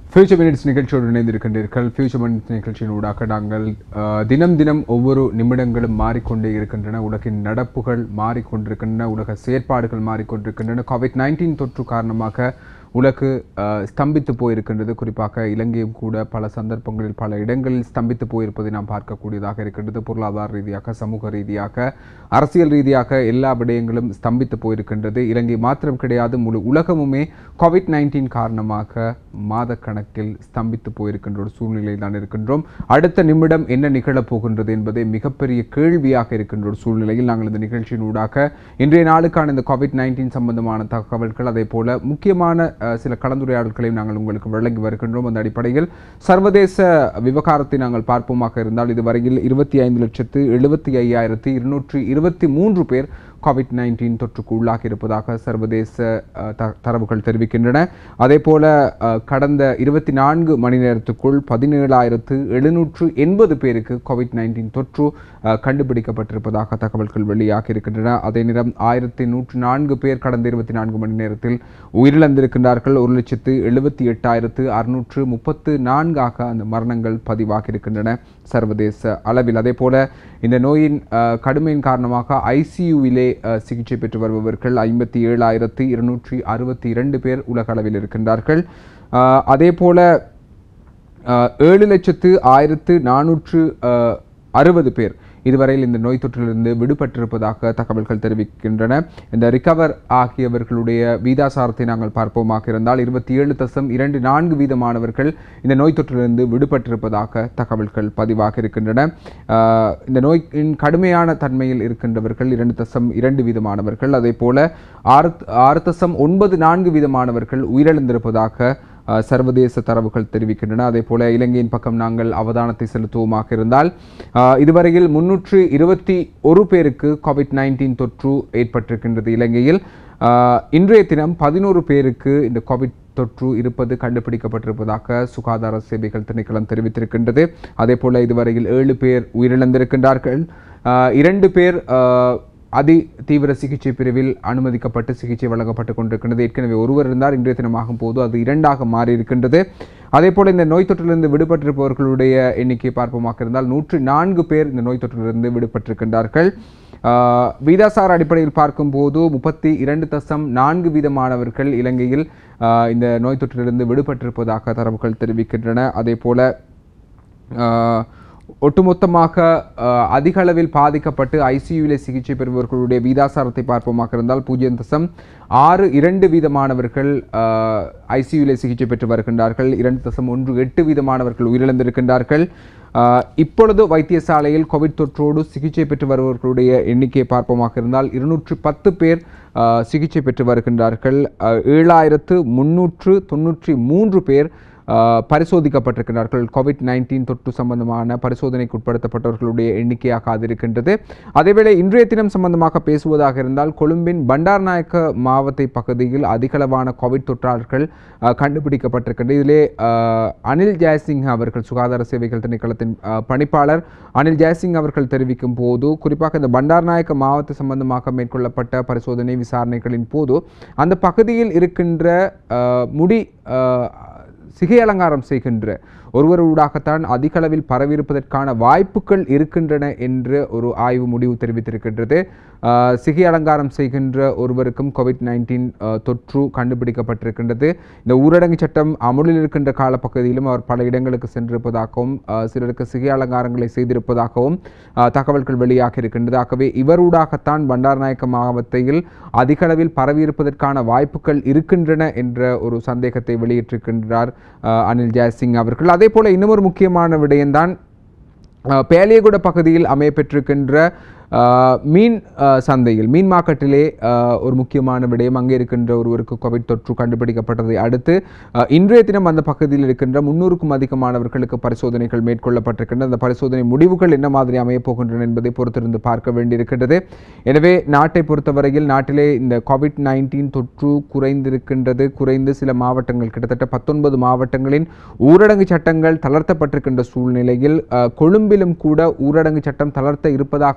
Future minutes நிகழ்ச்சியோடு இணைந்திருக்கின்றீர்கள் future minutes நிகழ்ச்சியின் ஊடாக நாங்கள் அஹ், தினம் தினம் ஒவ்வொரு நிமிடங்களும் மாறிக்கொண்டே இருக்கின்றன உலகின் நடப்புகள் மாறிக்கொண்டிருக்கின்றன உலக செயற்பாடுகள் மாறிக்கொண்டிருக்கின்றன கோவிட் நைன்டீன் தொற்று காரணமாக உலகு அஹ், ஸ்தம்பித்து போயிருக்கின்றது குறிப்பாக இலங்கையும் கூட பல சந்தர்ப்பங்களில் பல இடங்களில் ஸ்தம்பித்து போயிருப்பதை நாம் பார்க்கக்கூடியதாக இருக்கின்றது பொருளாதார ரீதியாக சமூக ரீதியாக அரசியல் ரீதியாக எல்லா விடயங்களும் ஸ்தம்பித்து போயிருக்கின்றது இலங்கை மாத்திரம் கிடையாது முழு உலகமுமே கோவிட் நைன்டீன் காரணமாக மாதக்கணக்கில் ஸ்தம்பித்து போயிருக்கின்ற ஒரு சூழ்நிலையில் தான் இருக்கின்றோம் அடுத்த நிமிடம் என்ன நிகழப் போகின்றது என்பதே மிகப்பெரிய கேள்வியாக இருக்கின்ற ஒரு சூழ்நிலையில் நாங்கள் இந்த நிகழ்ச்சியின் ஊடாக இன்றைய நாளுக்கான இந்த கோவிட் நைன்டீன் சம்பந்தமான தகவல்கள் அதே போல முக்கியமான அஹ், சில கலந்துரையாடல்களையும் நாங்கள் உங்களுக்கு வழங்கி வருகின்றோம் அந்த அடிப்படையில் சர்வதேச விவகாரத்தை நாங்கள் பார்ப்போமாக இருந்தால் இதுவரையில் இருபத்தி ஐந்து லட்சத்து எழுபத்தி ஐயாயிரத்தி இருநூற்றி இருபத்தி மூன்று பேர் கோவிட் நைன்டீன் தொற்றுக்கு உள்ளாகி இருப்பதாக சர்வதேச அஹ், த- தரவுகள் தெரிவிக்கின்றன அதே போல அஹ், கடந்த இருபத்தி நான்கு மணி நேரத்துக்குள் பதினேழாயிரத்து எழுநூற்று எண்பது பேருக்கு கோவிட் நைன்டீன் தொற்று அஹ், கண்டுபிடிக்கப்பட்டிருப்பதாக தகவல்கள் வெளியாகி இருக்கின்றன அதே நேரம் ஆயிரத்தி நூற்று நான்கு பேர் கடந்த இருபத்தி நான்கு மணி நேரத்தில் உயிரிழந்திருக்கின்றார்கள் ஒரு லட்சத்து எழுபத்தி எட்டாயிரத்து அறுநூற்று முப்பத்து நான்காக அந்த மரணங்கள் பதிவாகி இருக்கின்றன சர்வதேச அளவில் அதே போல இந்த நோயின் அஹ், கடுமையின் காரணமாக ஐசியூவிலே சிகிச்சை பெற்று வருபவர்கள் ஐம்பத்தி ஏழாயிரத்து இருநூற்றி அறுபத்தி இரண்டு பேர் உலக அளவில் இருக்கின்றார்கள் அஹ், அதே போல அஹ், ஏழு லட்சத்து ஆயிரத்து நானூற்று அஹ், அறுபது பேர் இதுவரையில் இந்த நோய் தொற்றிலிருந்து விடுபட்டிருப்பதாக தகவல்கள் தெரிவிக்கின்றன இந்த ரிகவர் ஆகியவர்களுடைய வீதாசாரத்தை நாங்கள் பார்ப்போமாக இருந்தால் இருபத்தி ஏழு தசம் இரண்டு நான்கு வீதமானவர்கள் இந்த நோய் தொற்றிலிருந்து விடுபட்டிருப்பதாக தகவல்கள் பதிவாக இருக்கின்றன ஆஹ் இந்த நோயின் கடுமையான தன்மையில் இருக்கின்றவர்கள் இரண்டு தசம் இரண்டு வீதமானவர்கள் அதே போல ஆறு ஆறு தசம் ஒன்பது நான்கு வீதமானவர்கள் உயிரிழந்திருப்பதாக அஹ், சர்வதேச தரவுகள் தெரிவிக்கின்றன அதே போல இலங்கையின் பக்கம் நாங்கள் அவதானத்தை செலுத்துவோமாக இருந்தால் அஹ், இதுவரையில் முன்னூற்று இருபத்தி ஒரு பேருக்கு கோவிட் நைன்டீன் தொற்று ஏற்பட்டிருக்கின்றது இலங்கையில் அஹ், இன்றைய தினம் பதினோரு பேருக்கு இந்த கோவிட் தொற்று இருப்பது கண்டுபிடிக்கப்பட்டிருப்பதாக சுகாதார சேவைகள் திணைக்களம் தெரிவித்திருக்கின்றது அதே போல இதுவரையில் ஏழு பேர் உயிரிழந்திருக்கின்றார்கள் அஹ், இரண்டு பேர் அஹ், அதி தீவிர சிகிச்சை பிரிவில் அனுமதிக்கப்பட்டு சிகிச்சை வழங்கப்பட்டு கொண்டிருக்கின்றது ஏற்கனவே ஒருவர் இருந்தார் இன்றைய தினமாகும் போது அது இரண்டாக மாறி இருக்கின்றது அதே போல இந்த நோய் தொற்றிலிருந்து விடுபட்டிருப்பவர்களுடைய எண்ணிக்கை பார்ப்போமாக இருந்தால் நூற்று நான்கு பேர் இந்த நோய் தொற்றிலிருந்து விடுபட்டிருக்கின்றார்கள் ஆஹ், வீதாசார அடிப்படையில் பார்க்கும்போது முப்பத்தி இரண்டு தசம் நான்கு வீதமானவர்கள் இலங்கையில் ஆஹ், இந்த நோய் தொற்றிலிருந்து விடுபட்டிருப்பதாக தரவுகள் தெரிவிக்கின்றன அதே போல ஆஹ், ஒட்டுமொத்தமாக ஆஹ், அதிக அளவில் பாதிக்கப்பட்டு ஐசியூவில் சிகிச்சை பெறுபவர்களுடைய வீதாசாரத்தை பார்ப்போமாக இருந்தால் பூஜ்ஜியம் தசம் ஆறு இரண்டு வீதமானவர்கள் ஐசியூவில் சிகிச்சை பெற்று வருகின்றார்கள் இரண்டு தசம் ஒன்று எட்டு வீதமானவர்கள் உயிரிழந்திருக்கின்றார்கள் ஆஹ், இப்பொழுது வைத்தியசாலையில் கோவிட் தொற்றோடு சிகிச்சை பெற்று வருபவர்களுடைய எண்ணிக்கையை பார்ப்போமாக இருந்தால் இருநூற்று பத்து பேர் ஆஹ், சிகிச்சை பெற்று வருகின்றார்கள் ஆஹ், ஏழாயிரத்து முன்னூற்று தொன்னூற்றி மூன்று பேர் ஆஹ், பரிசோதிக்கப்பட்டிருக்கிறார்கள் கோவிட் நைன்டீன் தொற்று சம்பந்தமான பரிசோதனைக்கு உட்படுத்தப்பட்டவர்களுடைய எண்ணிக்கையாக அது இருக்கின்றது அதேவேளை இன்றைய தினம் சம்பந்தமாக பேசுவதாக இருந்தால் கொழும்பின் பண்டார்நாயக்க மாவட்ட பகுதியில் அதிகளவான கோவிட் தொற்றாளர்கள் ஆஹ், கண்டுபிடிக்கப்பட்டிருக்கின்றது இதிலே ஆஹ், அனில் ஜெயசிங் அவர்கள் சுகாதார சேவைகள் திணைக்களத்தின் ஆஹ், பணிப்பாளர் அனில் ஜெயசிங் அவர்கள் தெரிவிக்கும் போது குறிப்பாக இந்த பண்டார்நாயக்க மாவட்ட சம்பந்தமாக மேற்கொள்ளப்பட்ட பரிசோதனை விசாரணைகளின் போது அந்த பகுதியில் இருக்கின்ற ஆஹ், முடி ஆஹ், சிகை அலங்காரம் செய்கின்ற ஒருவரூடாகத்தான் அதிக அளவில் பரவியிருப்பதற்கான வாய்ப்புகள் இருக்கின்றன என்று ஒரு ஆய்வு முடிவு தெரிவித்திருக்கின்றது ஆஹ், சிகை அலங்காரம் செய்கின்ற ஒருவருக்கும் கோவிட் நைன்டீன் தொற்று கண்டுபிடிக்கப்பட்டிருக்கின்றது இந்த ஊரடங்கு சட்டம் அமுலில் இருக்கின்ற காலப்பகுதியிலும் அவர் பல இடங்களுக்கு சென்றிருப்பதாகவும் ஆஹ், சிலருக்கு சிகை அலங்காரங்களை செய்திருப்பதாகவும் ஆஹ், தகவல்கள் வெளியாக இருக்கின்றது ஆகவே இவரூடாகத்தான் பண்டாரநாயக்க மாவட்டத்தில் அதிக அளவில் பரவியிருப்பதற்கான வாய்ப்புகள் இருக்கின்றன என்ற ஒரு சந்தேகத்தை வெளியிட்டிருக்கின்றார் ஆஹ், அனில் ஜெயசிங் அவர்கள் அதே போல இன்னும் ஒரு முக்கியமான விடயம்தான் அஹ், பேலியகுட பகுதியில் அமையப்பெற்றிருக்கின்ற அஹ், மீன் அஹ், சந்தையில் மீன் மார்க்கெட்டிலே அஹ், ஒரு முக்கியமான விடயம் அங்கே இருக்கின்ற ஒருவருக்கு கோவிட் தொற்று கண்டுபிடிக்கப்பட்டதை அடுத்து அஹ், இன்றைய தினம் அந்த பகுதியில் இருக்கின்ற முன்னூறுக்கும் அதிகமானவர்களுக்கு பரிசோதனைகள் மேற்கொள்ளப்பட்டிருக்கின்றன அந்த பரிசோதனை முடிவுகள் என்ன மாதிரி அமையப் போகின்றன என்பதை பொறுத்திருந்து பார்க்க வேண்டியிருக்கின்றது எனவே நாட்டை பொறுத்தவரையில் நாட்டிலே இந்த கோவிட் நைன்டீன் தொற்று குறைந்திருக்கின்றது குறைந்து சில மாவட்டங்கள் கிட்டத்தட்ட பத்தொன்பது மாவட்டங்களின் ஊரடங்கு சட்டங்கள் தளர்த்தப்பட்டிருக்கின்ற சூழ்நிலையில் அஹ், கொழும்பிலும் கூட ஊரடங்கு சட்டம் தளர்த்த இருப்பதாக அறிவிக்கப்பட்ட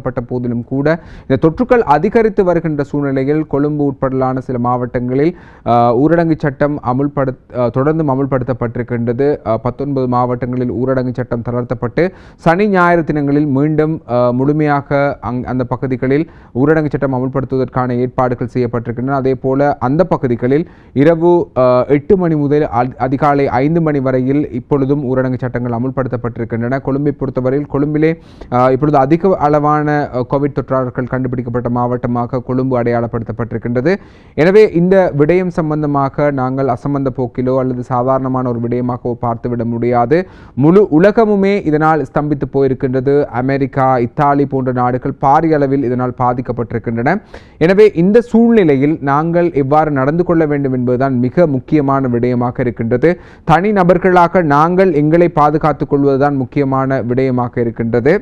அறிவிக்கப்பட்ட போதிலும் கூட இந்த தொற்றுக்கள் அதிகரித்து வருகின்ற சூழ்நிலையில் கொழும்பு உட்படலான சில மாவட்டங்களில் ஆஹ், ஊரடங்கு சட்டம் அமுல்படுத்த ஆஹ், தொடர்ந்தும் அமுல்படுத்தப்பட்டிருக்கின்றது ஆஹ், பத்தொன்பது மாவட்டங்களில் ஊரடங்கு சட்டம் தளர்த்தப்பட்டு சனி ஞாயிறு தினங்களில் மீண்டும் ஆஹ், முழுமையாக அங் அந்த பகுதிகளில் ஊரடங்கு சட்டம் அமுல்படுத்துவதற்கான ஏற்பாடுகள் செய்யப்பட்டிருக்கின்றன அதே போல அந்த பகுதிகளில் இரவு ஆஹ், எட்டு மணி முதல் அதி- அதிகாலை ஐந்து மணி வரையில் இப்பொழுதும் ஊரடங்கு சட்டங்கள் அமுல்படுத்தப்பட்டிருக்கின்றன கொழும்பை பொறுத்தவரையில் கொழும்பிலே ஆஹ், இப்பொழுது அதிக அளவான ஆஹ், கோவிட் தொற்றாளர்கள் கண்டுபிடிக்கப்பட்ட மாவட்டமாக கொழும்பு அடையாளப்படுத்தப்பட்டிருக்கின்றது எனவே இந்த விடயம் சம்பந்தமாக நாங்கள் அசம்பந்த போக்கிலோ அல்லது சாதாரணமான ஒரு விடயமாகவோ பார்த்துவிட முடியாது முழு உலகமுமே இதனால் ஸ்தம்பித்து போயிருக்கின்றது அமெரிக்கா இத்தாலி போன்ற நாடுகள் பாரிய அளவில் இதனால் பாதிக்கப்பட்டிருக்கின்றன எனவே இந்த சூழ்நிலையில் நாங்கள் எவ்வாறு நடந்து கொள்ள வேண்டும் என்பதுதான் மிக முக்கியமான விடயமாக இருக்கின்றது தனி நபர்களாக நாங்கள் எங்களை பாதுகாத்துக் கொள்வதுதான் முக்கியமான விடயமாக இருக்கின்றது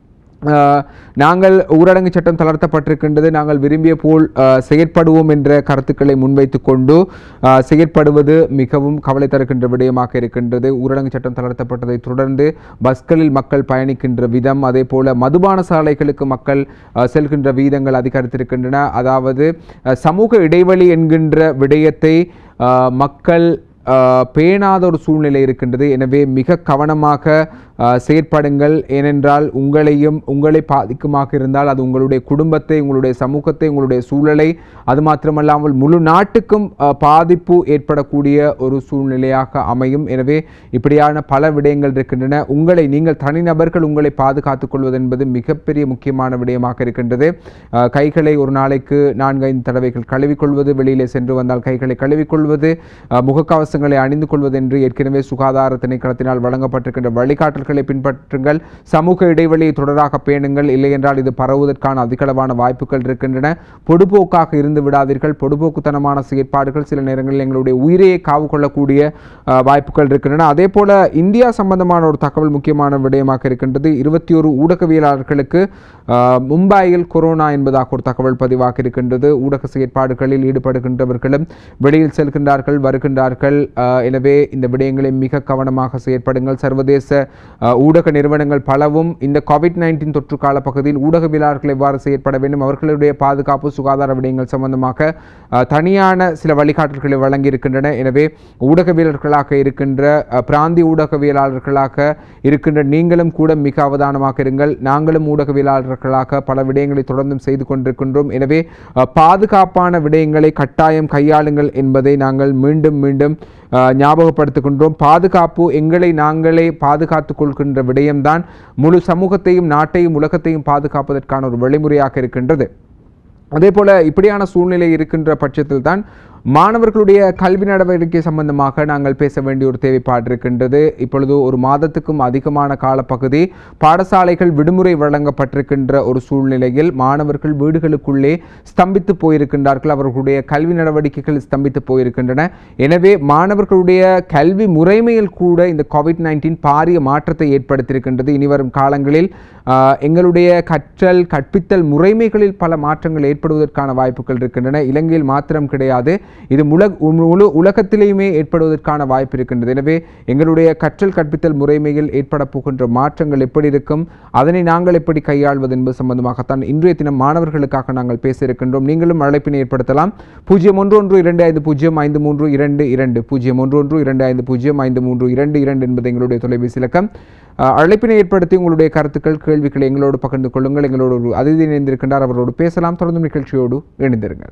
ஆஹ் நாங்கள் ஊரடங்கு சட்டம் தளர்த்தப்பட்டிருக்கின்றது நாங்கள் விரும்பிய போல் ஆஹ் செயற்படுவோம் என்ற கருத்துக்களை முன்வைத்துக் கொண்டு ஆஹ் செயற்படுவது மிகவும் கவலை தருகின்ற விடயமாக இருக்கின்றது ஊரடங்கு சட்டம் தளர்த்தப்பட்டதை தொடர்ந்து பஸ்களில் மக்கள் பயணிக்கின்ற விதம் அதே போல மதுபான சாலைகளுக்கு மக்கள் ஆஹ் செல்கின்ற வீதங்கள் அதிகரித்திருக்கின்றன அதாவது ஆஹ் சமூக இடைவெளி என்கின்ற விடயத்தை ஆஹ் மக்கள் ஆஹ் பேணாத ஒரு சூழ்நிலை இருக்கின்றது எனவே மிக கவனமாக ஆஹ் செயற்படுங்கள் ஏனென்றால் உங்களையும் உங்களை பாதிக்குமாக இருந்தால் அது உங்களுடைய குடும்பத்தை உங்களுடைய சமூகத்தை உங்களுடைய சூழலை அது மாத்திரமல்லாமல் முழு நாட்டுக்கும் ஆஹ் பாதிப்பு ஏற்படக்கூடிய ஒரு சூழ்நிலையாக அமையும் எனவே இப்படியான பல விடயங்கள் இருக்கின்றன உங்களை நீங்கள் தனிநபர்கள் உங்களை பாதுகாத்துக் கொள்வது என்பது மிகப்பெரிய முக்கியமான விடயமாக இருக்கின்றது ஆஹ் கைகளை ஒரு நாளைக்கு நான்கு ஐந்து தடவைகள் கழுவிக்கொள்வது வெளியிலே சென்று வந்தால் கைகளை கழுவிக்கொள்வது ஆஹ் முகக்கவசங்களை அணிந்து கொள்வது என்று ஏற்கனவே சுகாதார திணைக்களத்தினால் வழங்கப்பட்டிருக்கின்ற வழிகாட்டல்களை பின்பற்றுங்கள் சமூக இடைவெளியை தொடராக பேணுங்கள் இல்லையென்றால் இது பரவுவதற்கான அதிகளவான வாய்ப்புகள் இருக்கின்றன பொடுபோக்காக இருந்து விடாதீர்கள் பொடுபோக்குத்தனமான செயற்பாடுகள் சில நேரங்களில் எங்களுடைய உயிரையே காவு கொள்ளக்கூடிய ஆஹ், வாய்ப்புகள் இருக்கின்றன அதே போல இந்தியா சம்பந்தமான ஒரு தகவல் முக்கியமான விடயமாக இருக்கின்றது இருபத்தி ஒரு ஊடகவியலாளர்களுக்கு ஆஹ், மும்பையில் கொரோனா என்பதாக ஒரு தகவல் பதிவாக இருக்கின்றது ஊடக செயற்பாடுகளில் ஈடுபடுகின்றவர்களும் வெளியில் செல்கின்றார்கள் வருகின்றார்கள் ஆஹ், எனவே இந்த விடயங்களை மிக கவனமாக செயற்படுங்கள் சர்வதேச ஆஹ், ஊடக நிறுவனங்கள் பலவும் இந்த கோவிட் நைன்டீன் தொற்று கால பகுதியில் ஊடகவியலாளர்கள் எவ்வாறு செயற்பட வேண்டும் அவர்களுடைய பாதுகாப்பு சுகாதார விடயங்கள் சம்பந்தமாக ஆஹ், தனியான சில வழிகாட்டல்களை வழங்கியிருக்கின்றன எனவே ஊடகவியலாளர்களாக இருக்கின்ற ஆஹ், பிராந்திய ஊடகவியலாளர்களாக இருக்கின்ற நீங்களும் கூட மிக அவதானமாக இருங்கள் நாங்களும் ஊடகவியலாளர்களாக பல விடயங்களை தொடர்ந்தும் செய்து கொண்டிருக்கின்றோம் எனவே ஆஹ், பாதுகாப்பான விடயங்களை கட்டாயம் கையாளுங்கள் என்பதை நாங்கள் மீண்டும் மீண்டும் ஆஹ், ஞாபகப்படுத்துகின்றோம் பாதுகாப்பு எங்களை நாங்களே பாதுகாத்துக் கொள்கின்ற விடயம்தான் முழு சமூகத்தையும் நாட்டையும் உலகத்தையும் பாதுகாப்பதற்கான ஒரு வழிமுறையாக இருக்கின்றது அதே போல இப்படியான சூழ்நிலை இருக்கின்ற பட்சத்தில் தான் மாணவர்களுடைய கல்வி நடவடிக்கை சம்பந்தமாக நாங்கள் பேச வேண்டிய ஒரு தேவைப்பாடு இருக்கின்றது இப்பொழுது ஒரு மாதத்துக்கும் அதிகமான காலப்பகுதி பாடசாலைகள் விடுமுறை வழங்கப்பட்டிருக்கின்ற ஒரு சூழ்நிலையில் மாணவர்கள் வீடுகளுக்குள்ளே ஸ்தம்பித்து போயிருக்கின்றார்கள் அவர்களுடைய கல்வி நடவடிக்கைகள் ஸ்தம்பித்து போயிருக்கின்றன எனவே மாணவர்களுடைய கல்வி முறைமையில் கூட இந்த கோவிட் நைன்டீன் பாரிய மாற்றத்தை ஏற்படுத்தியிருக்கின்றது இனி வரும் காலங்களில் ஆஹ், எங்களுடைய கற்றல் கற்பித்தல் முறைமைகளில் பல மாற்றங்கள் ஏற்படுவதற்கான வாய்ப்புகள் இருக்கின்றன இலங்கையில் மாத்திரம் கிடையாது இது முல முழு உலகத்திலேயுமே ஏற்படுவதற்கான வாய்ப்பு இருக்கின்றது எனவே எங்களுடைய கற்றல் கற்பித்தல் முறைமையில் ஏற்பட போகின்ற மாற்றங்கள் எப்படி இருக்கும் அதனை நாங்கள் எப்படி கையாள்வது என்பது சம்பந்தமாகத்தான் இன்றைய தினம் மாணவர்களுக்காக நாங்கள் பேச இருக்கின்றோம் நீங்களும் அழைப்பினை ஏற்படுத்தலாம் பூஜ்ஜியம் ஒன்று ஒன்று இரண்டு ஐந்து பூஜ்ஜியம் ஐந்து மூன்று இரண்டு இரண்டு பூஜ்ஜியம் ஒன்று ஒன்று இரண்டு ஐந்து பூஜ்ஜியம் ஐந்து மூன்று இரண்டு இரண்டு என்பது எங்களுடைய தொலைபேசி இலக்கம் அஹ், அழைப்பினை ஏற்படுத்தி உங்களுடைய கருத்துக்கள் கேள்விகளை எங்களோடு பகிர்ந்து கொள்ளுங்கள் எங்களோடு ஒரு அதிதி இணைந்திருக்கின்றார் அவரோடு பேசலாம் தொடர்ந்து நிகழ்ச்சியோடு இணைந்திருங்கள்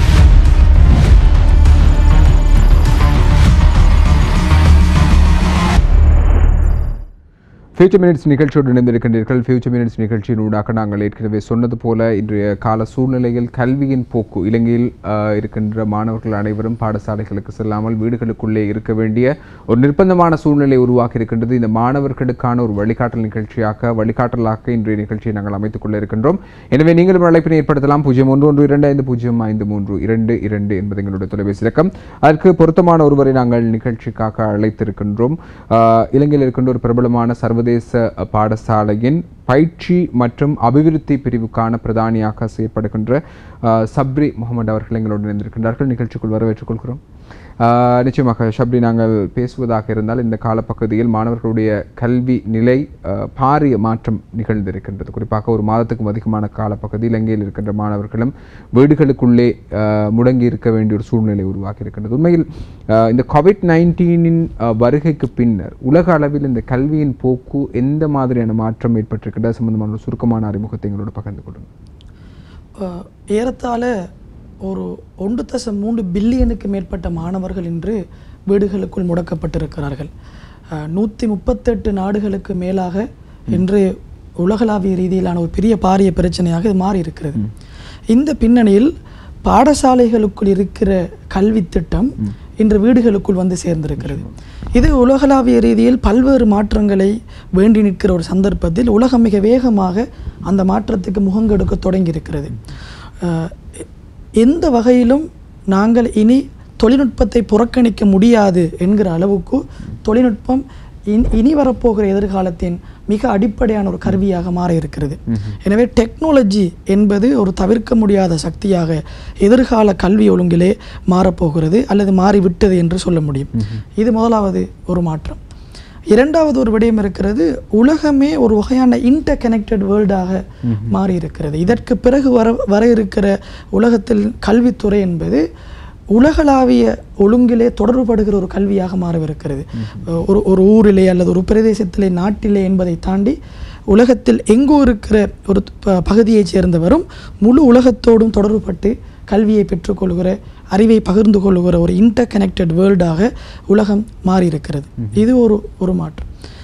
ஃபியூச்சர் மினிட்ஸ் நிகழ்ச்சியோடு இணைந்திருக்கின்றீர்கள் ஃபியூச்சர் மினிட்ஸ் நிகழ்ச்சியினூடாக நாங்கள் ஏற்கனவே சொன்னது போல இன்றைய கால சூழ்நிலையில் கல்வியின் போக்கு இலங்கையில் ஆஹ், இருக்கின்ற மாணவர்கள் அனைவரும் பாடசாலைகளுக்கு செல்லாமல் வீடுகளுக்குள்ளே இருக்க வேண்டிய ஒரு நிர்பந்தமான சூழ்நிலை உருவாகி இருக்கின்றது இந்த மாணவர்களுக்கான ஒரு வழிகாட்டல் நிகழ்ச்சியாக வழிகாட்டலாக இன்றைய நிகழ்ச்சியை நாங்கள் அமைத்துக் கொள்ள இருக்கின்றோம் எனவே நீங்களும் அழைப்பினை ஏற்படுத்தலாம் பூஜ்ஜியம் ஒன்று ஒன்று இரண்டு ஐந்து பூஜ்ஜியம் ஐந்து மூன்று இரண்டு இரண்டு என்பது எங்களுடைய தொலைபேசி இலக்கம் அதற்கு பொருத்தமான ஒருவரை நாங்கள் நிகழ்ச்சிக்காக அழைத்திருக்கின்றோம் ஆஹ், இலங்கையில் இருக்கின்ற ஒரு பிரபலமான சர்வதேச பாடசாலையின் பயிற்சி மற்றும் அபிவிருத்தி பிரிவுக்கான பிரதானியாக செயற்படுகின்ற ஆஹ், சப்ரி முகமது அவர்கள் எங்களோடு இணைந்திருக்கின்றார்கள் நிகழ்ச்சிக்குள் வரவேற்றுக் கொள்கிறோம் ஆஹ் நிச்சயமாக ஷப்ரி நாங்கள் பேசுவதாக இருந்தால் இந்த காலப்பகுதியில் மாணவர்களுடைய கல்வி நிலை ஆஹ் பாரிய மாற்றம் நிகழ்ந்திருக்கின்றது குறிப்பாக ஒரு மாதத்துக்கும் அதிகமான காலப்பகுதி இலங்கையில் இருக்கின்ற மாணவர்களும் வீடுகளுக்குள்ளே ஆஹ் முடங்கி இருக்க வேண்டிய ஒரு சூழ்நிலை உருவாகி இருக்கின்றது உண்மையில் ஆஹ் இந்த கோவிட் நைன்டீனின் வருகைக்கு பின்னர் உலக அளவில் இந்த கல்வியின் போக்கு எந்த மாதிரியான மாற்றம் ஏற்பட்டிருக்கின்ற சம்பந்தமான ஒரு சுருக்கமான அறிமுகத்தை எங்களோட பகிர்ந்து கொடுங்க அஹ், ஏறத்தாழ ஒரு ஒன்று தசம் மூன்று பில்லியனுக்கு மேற்பட்ட மாணவர்கள் இன்று வீடுகளுக்குள் முடக்கப்பட்டிருக்கிறார்கள் நூற்றி முப்பத்தெட்டு நாடுகளுக்கு மேலாக இன்று உலகளாவிய ரீதியிலான ஒரு பெரிய பாரிய பிரச்சனையாக இது மாறி இருக்கிறது இந்த பின்னணியில் பாடசாலைகளுக்குள் இருக்கிற கல்வி திட்டம் இன்று வீடுகளுக்குள் வந்து சேர்ந்திருக்கிறது இது உலகளாவிய ரீதியில் பல்வேறு மாற்றங்களை வேண்டி நிற்கிற ஒரு சந்தர்ப்பத்தில் உலகம் மிக வேகமாக அந்த மாற்றத்துக்கு முகங்கெடுக்க தொடங்கி இருக்கிறது அஹ் எந்த வகையிலும் நாங்கள் இனி தொழில்நுட்பத்தை புறக்கணிக்க முடியாது என்கிற அளவுக்கு தொழில்நுட்பம் இனி இனி வரப்போகிற எதிர்காலத்தின் மிக அடிப்படையான ஒரு கருவியாக மாற இருக்கிறது எனவே டெக்னாலஜி என்பது ஒரு தவிர்க்க முடியாத சக்தியாக எதிர்கால கல்வி ஒழுங்கிலே மாறப்போகிறது அல்லது மாறிவிட்டது என்று சொல்ல முடியும் இது முதலாவது ஒரு மாற்றம் இரண்டாவது ஒரு விடயம் இருக்கிறது உலகமே ஒரு வகையான இன்டர் கனெக்டட் வேர்ல்டாக மாறி இருக்கிறது இதற்கு பிறகு வர வர இருக்கிற உலகத்தில் கல்வித்துறை என்பது உலகளாவிய ஒழுங்கிலே தொடர்புபடுகிற ஒரு கல்வியாக மாறவிருக்கிறது ஒரு ஒரு ஊரிலே அல்லது ஒரு பிரதேசத்திலே நாட்டிலே என்பதை தாண்டி உலகத்தில் எங்கோ இருக்கிற ஒரு ப- பகுதியைச் சேர்ந்தவரும் முழு உலகத்தோடும் தொடர்புபட்டு கல்வியை பெற்றுக்கொள்கிற அறிவை பகிர்ந்து கொள்கிற ஒரு இன்டர் கனெக்டட் வேர்ல்டாக உலகம் மாறியிருக்கிறது இது ஒரு ஒரு மாற்றம்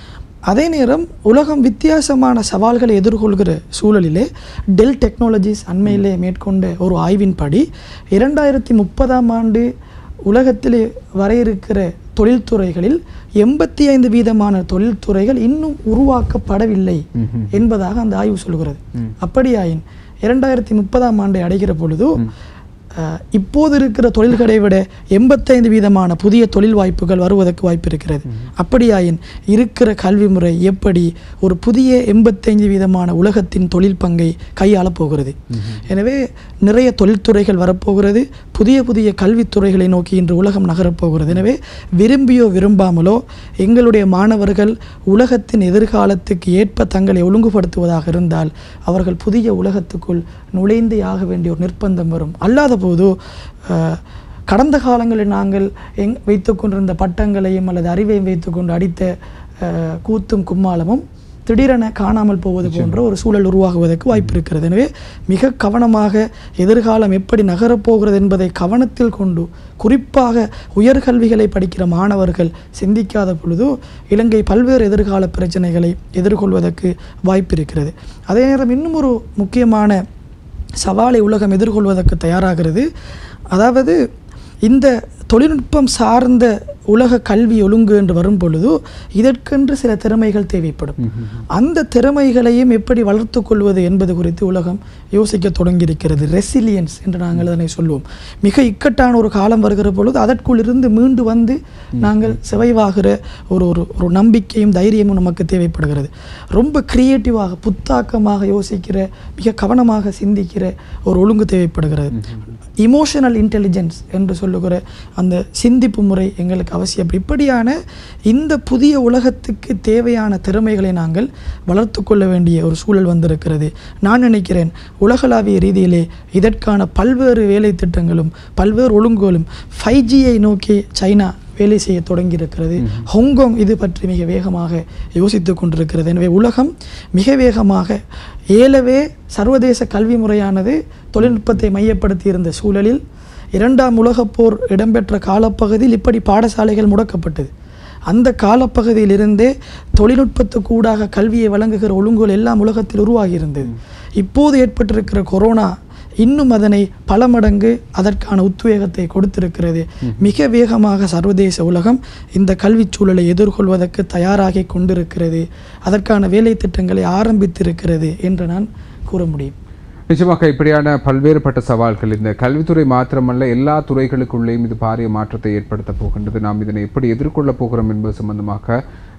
அதே நேரம் உலகம் வித்தியாசமான சவால்களை எதிர்கொள்கிற சூழலிலே டெல் டெக்னாலஜிஸ் அண்மையிலே மேற்கொண்ட ஒரு ஆய்வின்படி இரண்டாயிரத்தி முப்பதாம் ஆண்டு உலகத்திலே வர இருக்கிற தொழில்துறைகளில் எண்பத்தி ஐந்து வீதமான தொழில்துறைகள் இன்னும் உருவாக்கப்படவில்லை என்பதாக அந்த ஆய்வு சொல்கிறது அப்படியாயின் இரண்டாயிரத்தி முப்பதாம் ஆண்டை அடைகிற பொழுது அஹ், இப்போது இருக்கிற தொழில்களை விட எண்பத்தைந்து வீதமான புதிய தொழில் வாய்ப்புகள் வருவதற்கு வாய்ப்பு இருக்கிறது அப்படியாயின் இருக்கிற கல்வி முறை எப்படி ஒரு புதிய எண்பத்தைந்து வீதமான உலகத்தின் தொழில் பங்கை கையாளப் போகிறது எனவே நிறைய தொழில்துறைகள் வரப்போகிறது புதிய புதிய கல்வித்துறைகளை நோக்கி இன்று உலகம் நகரப்போகிறது எனவே விரும்பியோ விரும்பாமலோ எங்களுடைய மாணவர்கள் உலகத்தின் எதிர்காலத்துக்கு ஏற்ப தங்களை ஒழுங்குபடுத்துவதாக இருந்தால் அவர்கள் புதிய உலகத்துக்குள் நுழைந்தே ஆக வேண்டிய ஒரு நிர்பந்தம் வரும் அல்லாத போது அஹ், கடந்த காலங்களில் நாங்கள் எங் வைத்துக்கொண்டிருந்த பட்டங்களையும் அல்லது அறிவையும் வைத்துக்கொண்டு அடித்த அஹ், கூத்தும் கும்மாளமும் திடீரென காணாமல் போவது போன்ற ஒரு சூழல் உருவாகுவதற்கு வாய்ப்பு இருக்கிறது எனவே மிக கவனமாக எதிர்காலம் எப்படி நகரப்போகிறது என்பதை கவனத்தில் கொண்டு குறிப்பாக உயர்கல்விகளை படிக்கிற மாணவர்கள் சிந்திக்காத பொழுது இலங்கை பல்வேறு எதிர்கால பிரச்சனைகளை எதிர்கொள்வதற்கு வாய்ப்பு இருக்கிறது அதே நேரம் இன்னும் ஒரு முக்கியமான சவாலை உலகம் எதிர்கொள்வதற்கு தயாராகிறது அதாவது இந்த தொழில்நுட்பம் சார்ந்த உலக கல்வி ஒழுங்கு என்று வரும் பொழுது இதற்கென்று சில திறமைகள் தேவைப்படும் அந்த திறமைகளையும் எப்படி வளர்த்து கொள்வது என்பது குறித்து உலகம் யோசிக்க தொடங்கியிருக்கிறது ரெசிலியன்ஸ் என்று நாங்கள் அதனை சொல்லுவோம் மிக இக்கட்டான ஒரு காலம் வருகிற பொழுது அதற்குள் இருந்து மீண்டு வந்து நாங்கள் சிவைவாகிற ஒரு ஒரு ஒரு நம்பிக்கையும் தைரியமும் நமக்கு தேவைப்படுகிறது ரொம்ப கிரியேட்டிவாக புத்தாக்கமாக யோசிக்கிற மிக கவனமாக சிந்திக்கிற ஒரு ஒழுங்கு தேவைப்படுகிறது இமோஷனல் இன்டெலிஜென்ஸ் என்று சொல்லுகிற அந்த சிந்திப்பு முறை எங்களுக்கு அவசியம் இப்படியான இந்த புதிய உலகத்துக்கு தேவையான திறமைகளை நாங்கள் வளர்த்து கொள்ள வேண்டிய ஒரு சூழல் வந்திருக்கிறது நான் நினைக்கிறேன் உலகளாவிய ரீதியிலே இதற்கான பல்வேறு வேலை திட்டங்களும் பல்வேறு ஒழுங்குகளும் ஃபைவ் ஜியை நோக்கி சைனா வேலை செய்ய தொடங்கியிருக்கிறது ஹாங்காங் இது பற்றி மிக வேகமாக யோசித்து கொண்டிருக்கிறது எனவே உலகம் மிக வேகமாக ஏலவே சர்வதேச கல்வி முறையானது தொழில்நுட்பத்தை மையப்படுத்தி இருந்த சூழலில் இரண்டாம் உலகப் போர் இடம்பெற்ற காலப்பகுதியில் இப்படி பாடசாலைகள் முடக்கப்பட்டது அந்த காலப்பகுதியிலிருந்தே தொழில்நுட்பத்துக்கு ஊடாக கல்வியை வழங்குகிற ஒழுங்குகள் எல்லாம் உலகத்தில் உருவாகி இருந்தது இப்போது ஏற்பட்டிருக்கிற கொரோனா இன்னும் அதனை பல மடங்கு அதற்கான உத்வேகத்தை கொடுத்திருக்கிறது மிக வேகமாக சர்வதேச உலகம் இந்த கல்விச் சூழலை எதிர்கொள்வதற்கு தயாராகி கொண்டிருக்கிறது அதற்கான வேலை திட்டங்களை ஆரம்பித்திருக்கிறது என்று நான் கூற முடியும் நிச்சயமாக இப்படியான பல்வேறுபட்ட சவால்கள் இந்த கல்வித்துறை மாத்திரமல்ல எல்லா துறைகளுக்குள்ளேயும் இது பாரிய மாற்றத்தை ஏற்படுத்த போகின்றது நாம் இதனை எப்படி எதிர்கொள்ளப் போகிறோம் என்பது சம்பந்தமாக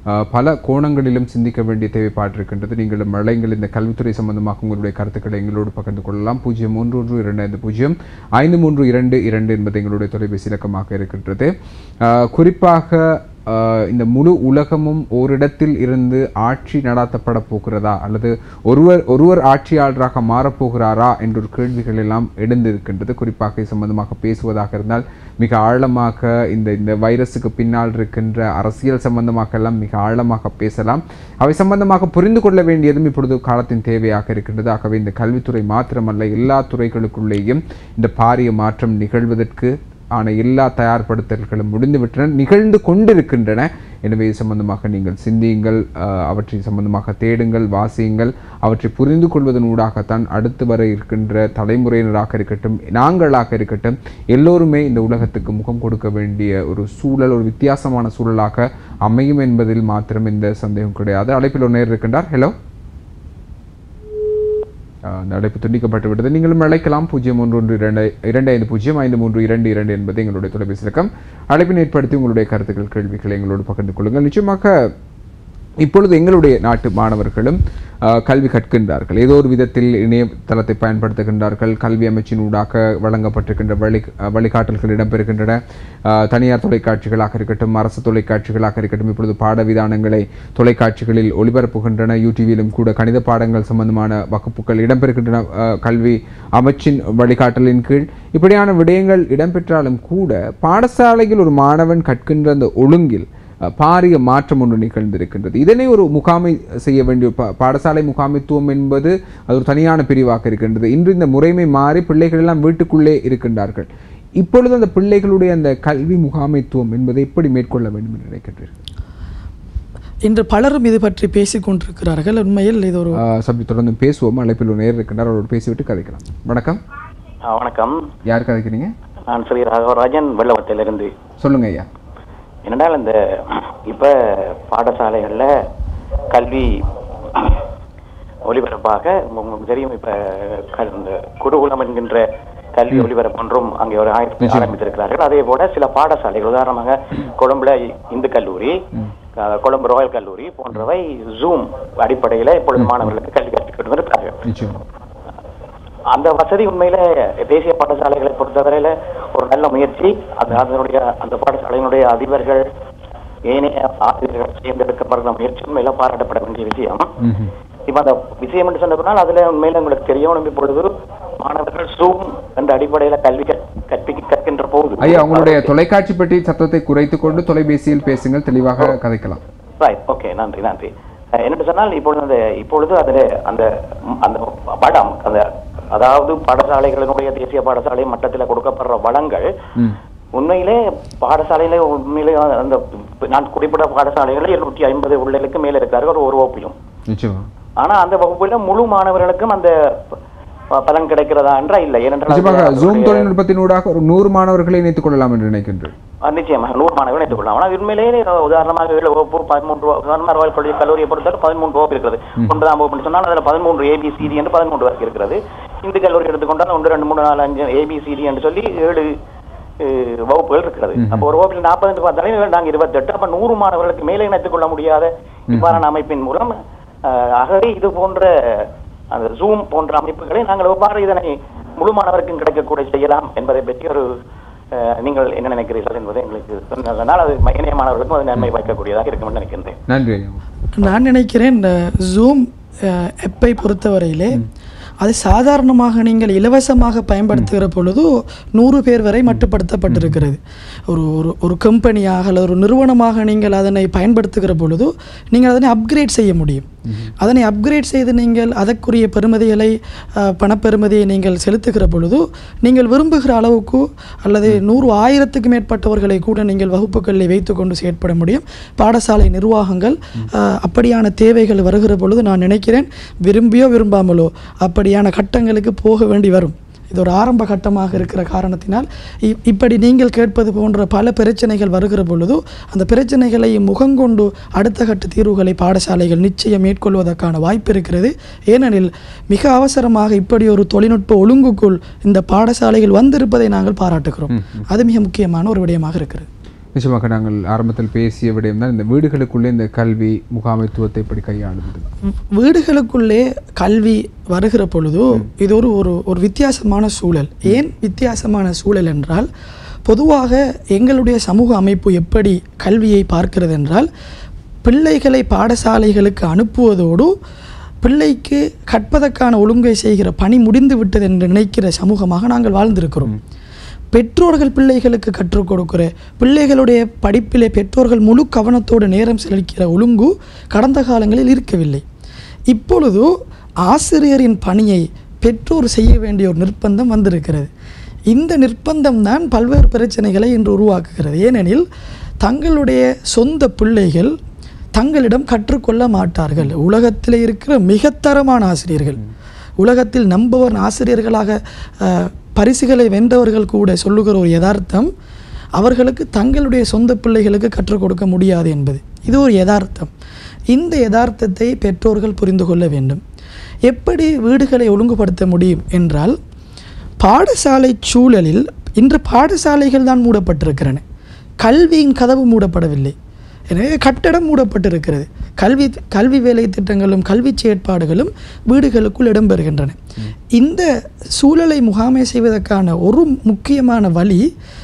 அஹ், பல கோணங்களிலும் சிந்திக்க வேண்டிய தேவைப்பாடு இருக்கின்றது நீங்களும் மழைங்கள் இந்த கல்வித்துறை சம்பந்தமாக உங்களுடைய கருத்துக்களை எங்களோடு பகிர்ந்து கொள்ளலாம் பூஜ்ஜியம் மூன்று ஒன்று இரண்டு ஐந்து பூஜ்ஜியம் ஐந்து மூன்று இரண்டு இரண்டு என்பது எங்களுடைய தொலைபேசி இலக்கமாக இருக்கின்றது அஹ், குறிப்பாக ஆஹ் இந்த முழு உலகமும் ஓரிடத்தில் இருந்து ஆட்சி நடாத்தப்பட போகிறதா அல்லது ஒருவர் ஒருவர் ஆட்சியாளராக மாறப்போகிறாரா என்ற ஒரு கேள்விகள் எல்லாம் எழுந்திருக்கின்றது குறிப்பாக இது சம்பந்தமாக பேசுவதாக இருந்தால் மிக ஆழமாக இந்த இந்த வைரஸுக்கு பின்னால் இருக்கின்ற அரசியல் சம்பந்தமாக எல்லாம் மிக ஆழமாக பேசலாம் அவை சம்பந்தமாக புரிந்து கொள்ள வேண்டியதும் இப்பொழுது காலத்தின் தேவையாக இருக்கின்றது ஆகவே இந்த கல்வித்துறை மாத்திரமல்ல எல்லா துறைகளுக்குள்ளேயும் இந்த பாரிய மாற்றம் நிகழ்வதற்கு ஆன எல்லா தயார்படுத்தல்களும் முடிந்துவிட்டன நிகழ்ந்து கொண்டிருக்கின்றன எனவே இது சம்பந்தமாக நீங்கள் சிந்தியுங்கள் அஹ், அவற்றை சம்பந்தமாக தேடுங்கள் வாசியுங்கள் அவற்றை புரிந்து கொள்வதன் ஊடாகத்தான் அடுத்து வர இருக்கின்ற தலைமுறையினராக இருக்கட்டும் நாங்களாக இருக்கட்டும் எல்லோருமே இந்த உலகத்துக்கு முகம் கொடுக்க வேண்டிய ஒரு சூழல் ஒரு வித்தியாசமான சூழலாக அமையும் என்பதில் மாத்திரம் எந்த சந்தேகம் கிடையாது அழைப்பில் ஒரு நேர் இருக்கின்றார் ஹலோ ஆஹ் அந்த அழைப்பு துண்டிக்கப்பட்டு விட்டது நீங்களும் அழைக்கலாம் பூஜ்ஜியம் ஒன்று ஒன்று இரண்டு இரண்டு ஐந்து பூஜ்ஜியம் ஐந்து மூன்று இரண்டு இரண்டு என்பது எங்களுடைய தொலைபேசி இலக்கம் அழைப்பினை ஏற்படுத்தி உங்களுடைய கருத்துக்கள் கேள்விகளை எங்களோடு பகிர்ந்து கொள்ளுங்கள் நிச்சயமாக இப்பொழுது எங்களுடைய நாட்டு மாணவர்களும் ஆஹ், கல்வி கற்கின்றார்கள் ஏதோ ஒரு விதத்தில் இணையதளத்தை பயன்படுத்துகின்றார்கள் கல்வி அமைச்சின் ஊடாக வழங்கப்பட்டிருக்கின்ற வழி ஆஹ், வழிகாட்டல்கள் இடம்பெறுகின்றன ஆஹ், தனியார் தொலைக்காட்சிகளாக இருக்கட்டும் அரசு தொலைக்காட்சிகளாக இருக்கட்டும் இப்பொழுது பாட விதானங்களை தொலைக்காட்சிகளில் ஒளிபரப்புகின்றன யூடிவியிலும் கூட கணித பாடங்கள் சம்பந்தமான வகுப்புகள் இடம்பெறுகின்றன ஆஹ், கல்வி அமைச்சின் வழிகாட்டலின் கீழ் இப்படியான விடயங்கள் இடம்பெற்றாலும் கூட பாடசாலையில் ஒரு மாணவன் கற்கின்ற அந்த ஒழுங்கில் அஹ், பாரிய மாற்றம் ஒன்று நிகழ்ந்திருக்கின்றது இதனை ஒரு முகாமை செய்ய வேண்டிய பா- பாடசாலை முகாமைத்துவம் என்பது அது ஒரு தனியான பிரிவாக இருக்கின்றது இன்று இந்த முறைமை மாறி பிள்ளைகள் எல்லாம் வீட்டுக்குள்ளே இருக்கின்றார்கள் இப்பொழுது அந்த பிள்ளைகளுடைய அந்த கல்வி முகாமைத்துவம் என்பதை எப்படி மேற்கொள்ள வேண்டும் என்று நினைக்கின்றீர்கள் இன்று பலரும் இது பற்றி பேசிக் கொண்டிருக்கிறார்கள் உண்மையில் இது ஒரு அஹ், சப்ஜி தொடர்ந்து பேசுவோம் அழைப்பில் ஒரு நேர் இருக்கின்றார் அவரோடு பேசிவிட்டு கதைக்கலாம் வணக்கம் ஆ, வணக்கம் யார் கதைக்கிறீங்க நான் ஸ்ரீ ராகவராஜன் வெள்ளவத்திலிருந்து சொல்லுங்க ஐயா என்னடால் இந்த இப்ப பாடசாலைகள்ல கல்வி ஒளிபரப்பாக உங்களுக்கு தெரியும் இப்ப க- இந்த குருகுலம் என்கின்ற கல்வி ஒளிபரப்பு ஒன்றும் அங்கே ஒரு ஆயத்து ஆரம்பித்திருக்கிறார்கள் அதே போல சில பாடசாலைகள் உதாரணமாக கொழும்புல இந்து கல்லூரி அஹ், கொழும்பு ராயல் கல்லூரி போன்றவை ஜூம் அடிப்படையில இப்பொழுது மாணவர்களுக்கு கல்வி கற்பித்து வருகிறார்கள் நிச்சயம் அந்த வசதி உண்மையில தேசிய பாடசாலைகளை பொறுத்தவரையில ஒரு நல்ல முயற்சி அது அதனுடைய அந்த பாடசாலையினுடைய அதிபர்கள் ஏனைய ஆசிரியர்கள் தேர்ந்தெடுக்கப்படுற முயற்சி உண்மையில பாராட்டப்பட வேண்டிய விஷயம் ம்ஹும். இப்ப அந்த விஷயம் என்று சொன்ன பின்னால் அதுல உண்மையில உங்களுக்கு தெரியும் இப்பொழுது மாணவர்கள் ஜூம் என்ற அடிப்படையில கல்வி கற்- கற்பிக்க கற்கின்ற போது ஐயா உங்களுடைய தொலைக்காட்சி பெட்டி சத்தத்தை குறைத்துக் கொண்டு தொலைபேசியில் பேசுங்கள் தெளிவாக கதைக்கலாம் ரைட் ஓகே நன்றி நன்றி அஹ் என்னென்று சொன்னால் இப்பொழுது அந்த இப்பொழுது அதில் அந்த ம், அந்த படம் அந்த அதாவது பாடசாலைகளினுடைய தேசிய பாடசாலை மட்டத்தில் கொடுக்கப்படுற வளங்கள் ம் உண்மையிலே பாடசாலையில உண்மையிலே அந்த நான் குறிப்பிட்ட பாடசாலைகளில் எழுநூற்றி ஐம்பது உள்ளலுக்கு மேல இருக்காரு ஒரு ஒரு வகுப்பிலும் நிச்சயமா ஆனா அந்த வகுப்புல முழு மாணவர்களுக்கும் அந்த ப- பலன் கிடைக்கிறதா என்றா இல்லை ஏனென்றால் நிச்சயமாக அது ஜூம் அவர்களுடைய- தொழில்நுட்பத்தினூடாக ஒரு நூறு மாணவர்களை இணைத்துக் கொள்ளலாம் என்று நினைக்கின்றேன் ஆ, நிச்சயமாக நூறு மாணவர்கள் எடுத்துக்கொள்ளலாம் ஆனால் உண்மையிலேயே உதாரணமாக ஏழு வகுப்பு பதிமூன்று வகுப்பு, உதாரணமாக ராயல் கல்லூரி கல்லூரியை பொறுத்தவரை பதிமூன்று வகுப்பு இருக்கிறது ஒன்பதாம் வகுப்பு சொன்னால் அதில் பதிமூன்று ஏபிசிடி என்று பதிமூன்று வரைக்கும் இருக்கிறது இந்து கல்லூரி எடுத்துக்கொண்டால் ஒன்று ரெண்டு மூணு நாலு அஞ்சு ஏபிசிடி என்று சொல்லி ஏழு அஹ், வகுப்புகள் இருக்கிறது அப்போ ஒரு வகுப்பில் நாற்பது பார்த்தாலே நாங்கள் இருபத்தெட்டு அப்போ நூறு மாணவர்களுக்கு மேலே இணைத்துக் கொள்ள முடியாத இவ்வாறான அமைப்பின் மூலம் அஹ், ஆகவே இது போன்ற அந்த ஜூம் போன்ற அமைப்புகளை நாங்கள் எவ்வாறு இதனை முழு மாணவருக்கும் கிடைக்கக்கூடிய செய்யலாம் என்பதை பற்றி ஒரு அஹ், நீங்கள் என்ன நினைக்கிறீர்கள் என்பதை எங்களுக்கு சொன்னதனால் அது இணைய மாணவர்களுக்கும் அது நன்மை வைக்கக்கூடியதாக இருக்கும் என்று நினைக்கின்றேன் நன்றி ஐயா நான் நினைக்கிறேன் இந்த ஜூம் எப்பை பொறுத்தவரையிலே அது சாதாரணமாக நீங்கள் இலவசமாக பயன்படுத்துகிற பொழுது நூறு பேர் வரை மட்டுப்படுத்தப்பட்டிருக்கிறது ஒரு ஒரு ஒரு கம்பெனியாக அல்லது ஒரு நிறுவனமாக நீங்கள் அதனை பயன்படுத்துகிற பொழுது நீங்கள் அதனை அப்கிரேட் செய்ய முடியும் அதனை அப்கிரேட் செய்து நீங்கள் அதற்குரிய பெறுமதிகளை அஹ், பணப்பெறுமதியை நீங்கள் செலுத்துகிற பொழுது நீங்கள் விரும்புகிற அளவுக்கு அல்லது நூறு ஆயிரத்துக்கு மேற்பட்டவர்களை கூட நீங்கள் வகுப்புகளில் வைத்துக்கொண்டு செயற்பட முடியும் பாடசாலை நிர்வாகங்கள் அஹ், அப்படியான தேவைகள் வருகிற பொழுது நான் நினைக்கிறேன் விரும்பியோ விரும்பாமலோ அப்படியான கட்டங்களுக்கு போக வேண்டி வரும் இது ஒரு ஆரம்ப கட்டமாக இருக்கிற காரணத்தினால் இ- இப்படி நீங்கள் கேட்பது போன்ற பல பிரச்சனைகள் வருகிற பொழுது அந்த பிரச்சனைகளை முகங்கொண்டு அடுத்த கட்ட தீர்வுகளை பாடசாலைகள் நிச்சயம் மேற்கொள்வதற்கான வாய்ப்பு இருக்கிறது ஏனெனில் மிக அவசரமாக இப்படி ஒரு தொழில்நுட்ப ஒழுங்குக்குள் இந்த பாடசாலைகள் வந்திருப்பதை நாங்கள் பாராட்டுகிறோம் அது மிக முக்கியமான ஒரு விடயமாக இருக்கிறது நிச்சயமாக நாங்கள் ஆரம்பத்தில் பேசிய விடயம் தான் இந்த வீடுகளுக்குள்ளே இந்த கல்வி முகாமைத்துவத்தை எப்படி கையாளுவது வீடுகளுக்குள்ளே கல்வி வருகிற பொழுது இது ஒரு ஒரு ஒரு வித்தியாசமான சூழல் ஏன் வித்தியாசமான சூழல் என்றால் பொதுவாக எங்களுடைய சமூக அமைப்பு எப்படி கல்வியை பார்க்கிறது என்றால் பிள்ளைகளை பாடசாலைகளுக்கு அனுப்புவதோடு பிள்ளைக்கு கற்பதற்கான ஒழுங்கை செய்கிற பணி முடிந்து விட்டது என்று நினைக்கிற சமூகமாக நாங்கள் வாழ்ந்திருக்கிறோம் பெற்றோர்கள் பிள்ளைகளுக்கு கற்றுக் கொடுக்கிற பிள்ளைகளுடைய படிப்பிலே பெற்றோர்கள் முழு கவனத்தோடு நேரம் செலவிக்கிற ஒழுங்கு கடந்த காலங்களில் இருக்கவில்லை இப்பொழுது ஆசிரியரின் பணியை பெற்றோர் செய்ய வேண்டிய ஒரு நிர்பந்தம் வந்திருக்கிறது இந்த நிர்பந்தம் தான் பல்வேறு பிரச்சனைகளை இன்று உருவாக்குகிறது ஏனெனில் தங்களுடைய சொந்த பிள்ளைகள் தங்களிடம் கற்றுக்கொள்ள மாட்டார்கள் உலகத்தில் இருக்கிற மிகத்தரமான ஆசிரியர்கள் உலகத்தில் நம்பவர் ஆசிரியர்களாக அஹ், பரிசுகளை வென்றவர்கள் கூட சொல்லுகிற ஒரு யதார்த்தம் அவர்களுக்கு தங்களுடைய சொந்த பிள்ளைகளுக்கு கற்றுக் கொடுக்க முடியாது என்பது இது ஒரு யதார்த்தம் இந்த யதார்த்தத்தை பெற்றோர்கள் புரிந்து கொள்ள வேண்டும் எப்படி வீடுகளை ஒழுங்குபடுத்த முடியும் என்றால் பாடசாலை சூழலில் இன்று பாடசாலைகள் தான் மூடப்பட்டிருக்கிறன கல்வியின் கதவு மூடப்படவில்லை எனவே கட்டடம் மூடப்பட்டிருக்கிறது கல்வி கல்வி வேலை திட்டங்களும் கல்வி செயற்பாடுகளும் வீடுகளுக்குள் இடம்பெறுகின்றன இந்த சூழலை முகாமை செய்வதற்கான ஒரு முக்கியமான வழி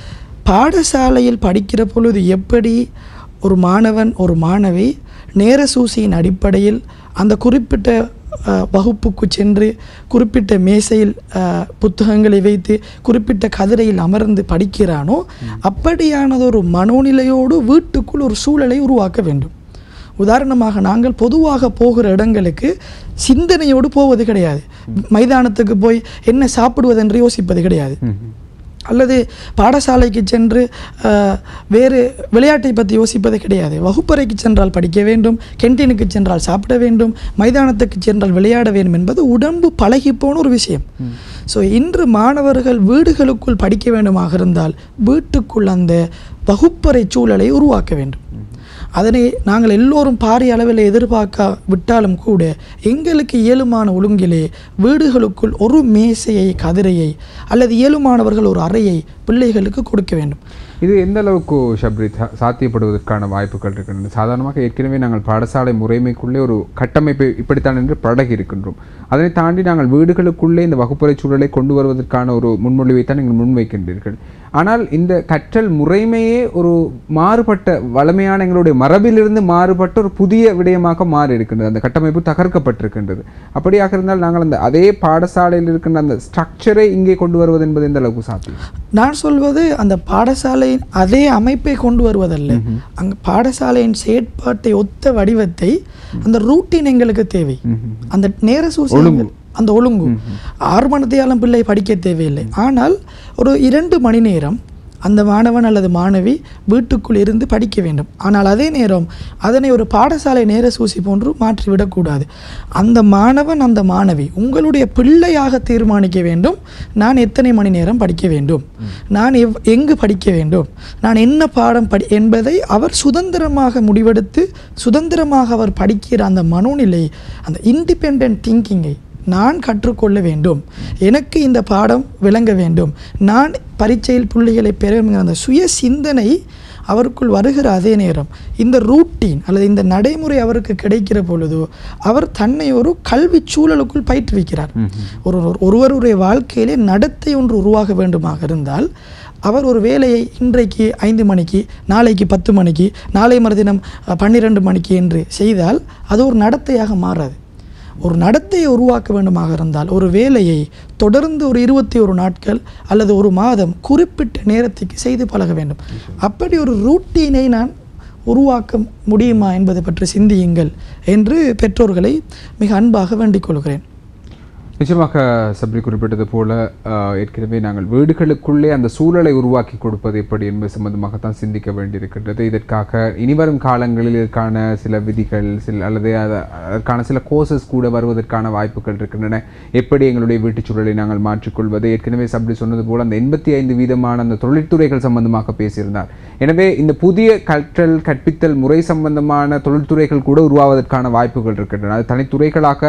பாடசாலையில் படிக்கிற பொழுது எப்படி ஒரு மாணவன் ஒரு மாணவி நேர சூசியின் அடிப்படையில் அந்த குறிப்பிட்ட அஹ், வகுப்புக்கு சென்று குறிப்பிட்ட மேசையில் அஹ், புத்தகங்களை வைத்து குறிப்பிட்ட கதிரையில் அமர்ந்து படிக்கிறானோ அப்படியானது ஒரு மனோநிலையோடு வீட்டுக்குள் ஒரு சூழலை உருவாக்க வேண்டும் உதாரணமாக நாங்கள் பொதுவாக போகிற இடங்களுக்கு சிந்தனையோடு போவது கிடையாது மைதானத்துக்கு போய் என்ன சாப்பிடுவது என்று யோசிப்பது கிடையாது அல்லது பாடசாலைக்கு சென்று அஹ், வேறு விளையாட்டை பற்றி யோசிப்பது கிடையாது வகுப்பறைக்கு சென்றால் படிக்க வேண்டும் கேன்டீனுக்கு சென்றால் சாப்பிட வேண்டும் மைதானத்துக்கு சென்றால் விளையாட வேண்டும் என்பது உடம்பு பழகி போன ஒரு விஷயம் ஸோ இன்று மாணவர்கள் வீடுகளுக்குள் படிக்க வேண்டுமாக இருந்தால் வீட்டுக்குள் அந்த வகுப்பறை சூழலை உருவாக்க வேண்டும் அதனை நாங்கள் எல்லோரும் பாரிய அளவில் எதிர்பார்க்க விட்டாலும் கூட எங்களுக்கு இயலுமான ஒழுங்கிலே வீடுகளுக்குள் ஒரு மேசையை கதிரையை அல்லது இயலுமானவர்கள் ஒரு அறையை பிள்ளைகளுக்கு கொடுக்க வேண்டும் இது எந்த அளவுக்கு ஷப்ரி சா- சாத்தியப்படுவதற்கான வாய்ப்புகள் இருக்கின்றன சாதாரணமாக ஏற்கனவே நாங்கள் பாடசாலை முறைமைக்குள்ளே ஒரு கட்டமைப்பை இப்படித்தான் என்று பழகி இருக்கின்றோம் அதனை தாண்டி நாங்கள் வீடுகளுக்குள்ளே இந்த வகுப்பறை சூழலை கொண்டு வருவதற்கான ஒரு முன்மொழிவை தான் நீங்கள் முன்வைக்கின்றீர்கள் ஆனால் இந்த கற்றல் முறைமையே ஒரு மாறுபட்ட வளமையான எங்களுடைய மரபிலிருந்து மாறுபட்ட ஒரு புதிய விடயமாக மாறி இருக்கின்றது அந்த கட்டமைப்பு தகர்க்கப்பட்டிருக்கின்றது அப்படியாக இருந்தால் நாங்கள் அந்த அதே பாடசாலையில் இருக்கின்ற அந்த ஸ்ட்ரக்சரை இங்கே கொண்டு வருவது என்பது எந்த அளவுக்கு சாத்தியம் நான் சொல்வது அந்த பாடசாலையின் அதே அமைப்பை கொண்டு வருவதல்ல அங்க பாடசாலையின் செயற்பாட்டை ஒத்த வடிவத்தை அந்த ரூட்டின் எங்களுக்கு தேவை அந்த நேர சூசி அந்த ஒழுங்கு ஆறு மணித்தையாலும் பிள்ளை படிக்க தேவையில்லை ஆனால் ஒரு இரண்டு மணி நேரம் அந்த மாணவன் அல்லது மாணவி வீட்டுக்குள் இருந்து படிக்க வேண்டும் ஆனால் அதே நேரம் அதனை ஒரு பாடசாலை நேர சூசி போன்று மாற்றிவிடக்கூடாது அந்த மாணவன் அந்த மாணவி உங்களுடைய பிள்ளையாக தீர்மானிக்க வேண்டும் நான் எத்தனை மணி நேரம் படிக்க வேண்டும் நான் எவ் எங்கு படிக்க வேண்டும் நான் என்ன பாடம் படி என்பதை அவர் சுதந்திரமாக முடிவெடுத்து சுதந்திரமாக அவர் படிக்கிற அந்த மனோநிலை அந்த இண்டிபெண்ட் திங்கிங்கை நான் கற்றுக்கொள்ள வேண்டும் எனக்கு இந்த பாடம் விளங்க வேண்டும் நான் பரீட்சையில் புள்ளிகளை பெற வேண்டும் என்கிற அந்த சுய சிந்தனை அவருக்குள் வருகிற அதே நேரம் இந்த ரூட்டீன் அல்லது இந்த நடைமுறை அவருக்கு கிடைக்கிற பொழுது அவர் தன்னை ஒரு கல்வி சூழலுக்குள் பயிற்றுவிக்கிறார் ஒரு ஒரு- ஒருவருடைய வாழ்க்கையிலே நடத்தை ஒன்று உருவாக வேண்டுமாக இருந்தால் அவர் ஒரு வேலையை இன்றைக்கு ஐந்து மணிக்கு நாளைக்கு பத்து மணிக்கு நாளை மறுதினம் அஹ், பன்னிரண்டு மணிக்கு என்று செய்தால் அது ஒரு நடத்தையாக மாறாது ஒரு நடத்தையை உருவாக்க வேண்டுமாக இருந்தால் ஒரு வேலையை தொடர்ந்து ஒரு இருபத்தி ஒரு நாட்கள் அல்லது ஒரு மாதம் குறிப்பிட்ட நேரத்துக்கு செய்து பழக வேண்டும் அப்படி ஒரு ரூட்டீனை நான் உருவாக்க முடியுமா என்பதை பற்றி சிந்தியுங்கள் என்று பெற்றோர்களை மிக அன்பாக வேண்டிக் கொள்கிறேன் நிச்சயமாக சப்ரி குறிப்பிட்டது போல ஆஹ், ஏற்கனவே நாங்கள் வீடுகளுக்குள்ளே அந்த சூழலை உருவாக்கி கொடுப்பது எப்படி என்பது சம்பந்தமாகத்தான் சிந்திக்க வேண்டியிருக்கின்றது இதற்காக இனிவரும் காலங்களில் இதற்கான சில விதிகள் சில அல்லது அத- அதற்கான சில கோர்சஸ் கூட வருவதற்கான வாய்ப்புகள் இருக்கின்றன எப்படி எங்களுடைய வீட்டுச் சூழலை நாங்கள் மாற்றிக்கொள்வது ஏற்கனவே சப்ரி சொன்னது போல அந்த எண்பத்தி ஐந்து வீதமான அந்த தொழில்துறைகள் சம்பந்தமாக பேசியிருந்தார் எனவே இந்த புதிய கற்றல் கற்பித்தல் முறை சம்பந்தமான தொழில்துறைகள் கூட உருவாவதற்கான வாய்ப்புகள் இருக்கின்றன அது தனித்துறைகளாக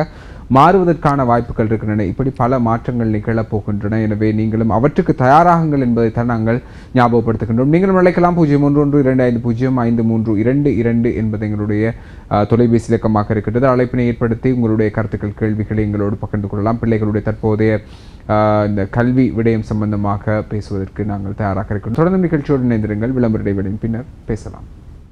மாறுவதற்கான வாய்ப்புகள் இருக்கின்றன இப்படி பல மாற்றங்கள் நிகழப் போகின்றன எனவே நீங்களும் அவற்றுக்கு தயாராகுங்கள் என்பதை தான் நாங்கள் ஞாபகப்படுத்துகின்றோம் நீங்களும் அழைக்கலாம் பூஜ்ஜியம் ஒன்று ஒன்று இரண்டு ஐந்து பூஜ்ஜியம் ஐந்து மூன்று இரண்டு இரண்டு என்பது எங்களுடைய அஹ், தொலைபேசி இலக்கமாக இருக்கின்றது அழைப்பினை ஏற்படுத்தி உங்களுடைய கருத்துக்கள் கேள்விகளை எங்களோடு பகிர்ந்து கொள்ளலாம் பிள்ளைகளுடைய தற்போதைய அஹ், இந்த கல்வி விடயம் சம்பந்தமாக பேசுவதற்கு நாங்கள் தயாராக இருக்கிறோம் தொடர்ந்து நிகழ்ச்சியோடு இணைந்திருங்கள் விளம்பர இடைவெளியின் பின்னர் பேசலாம்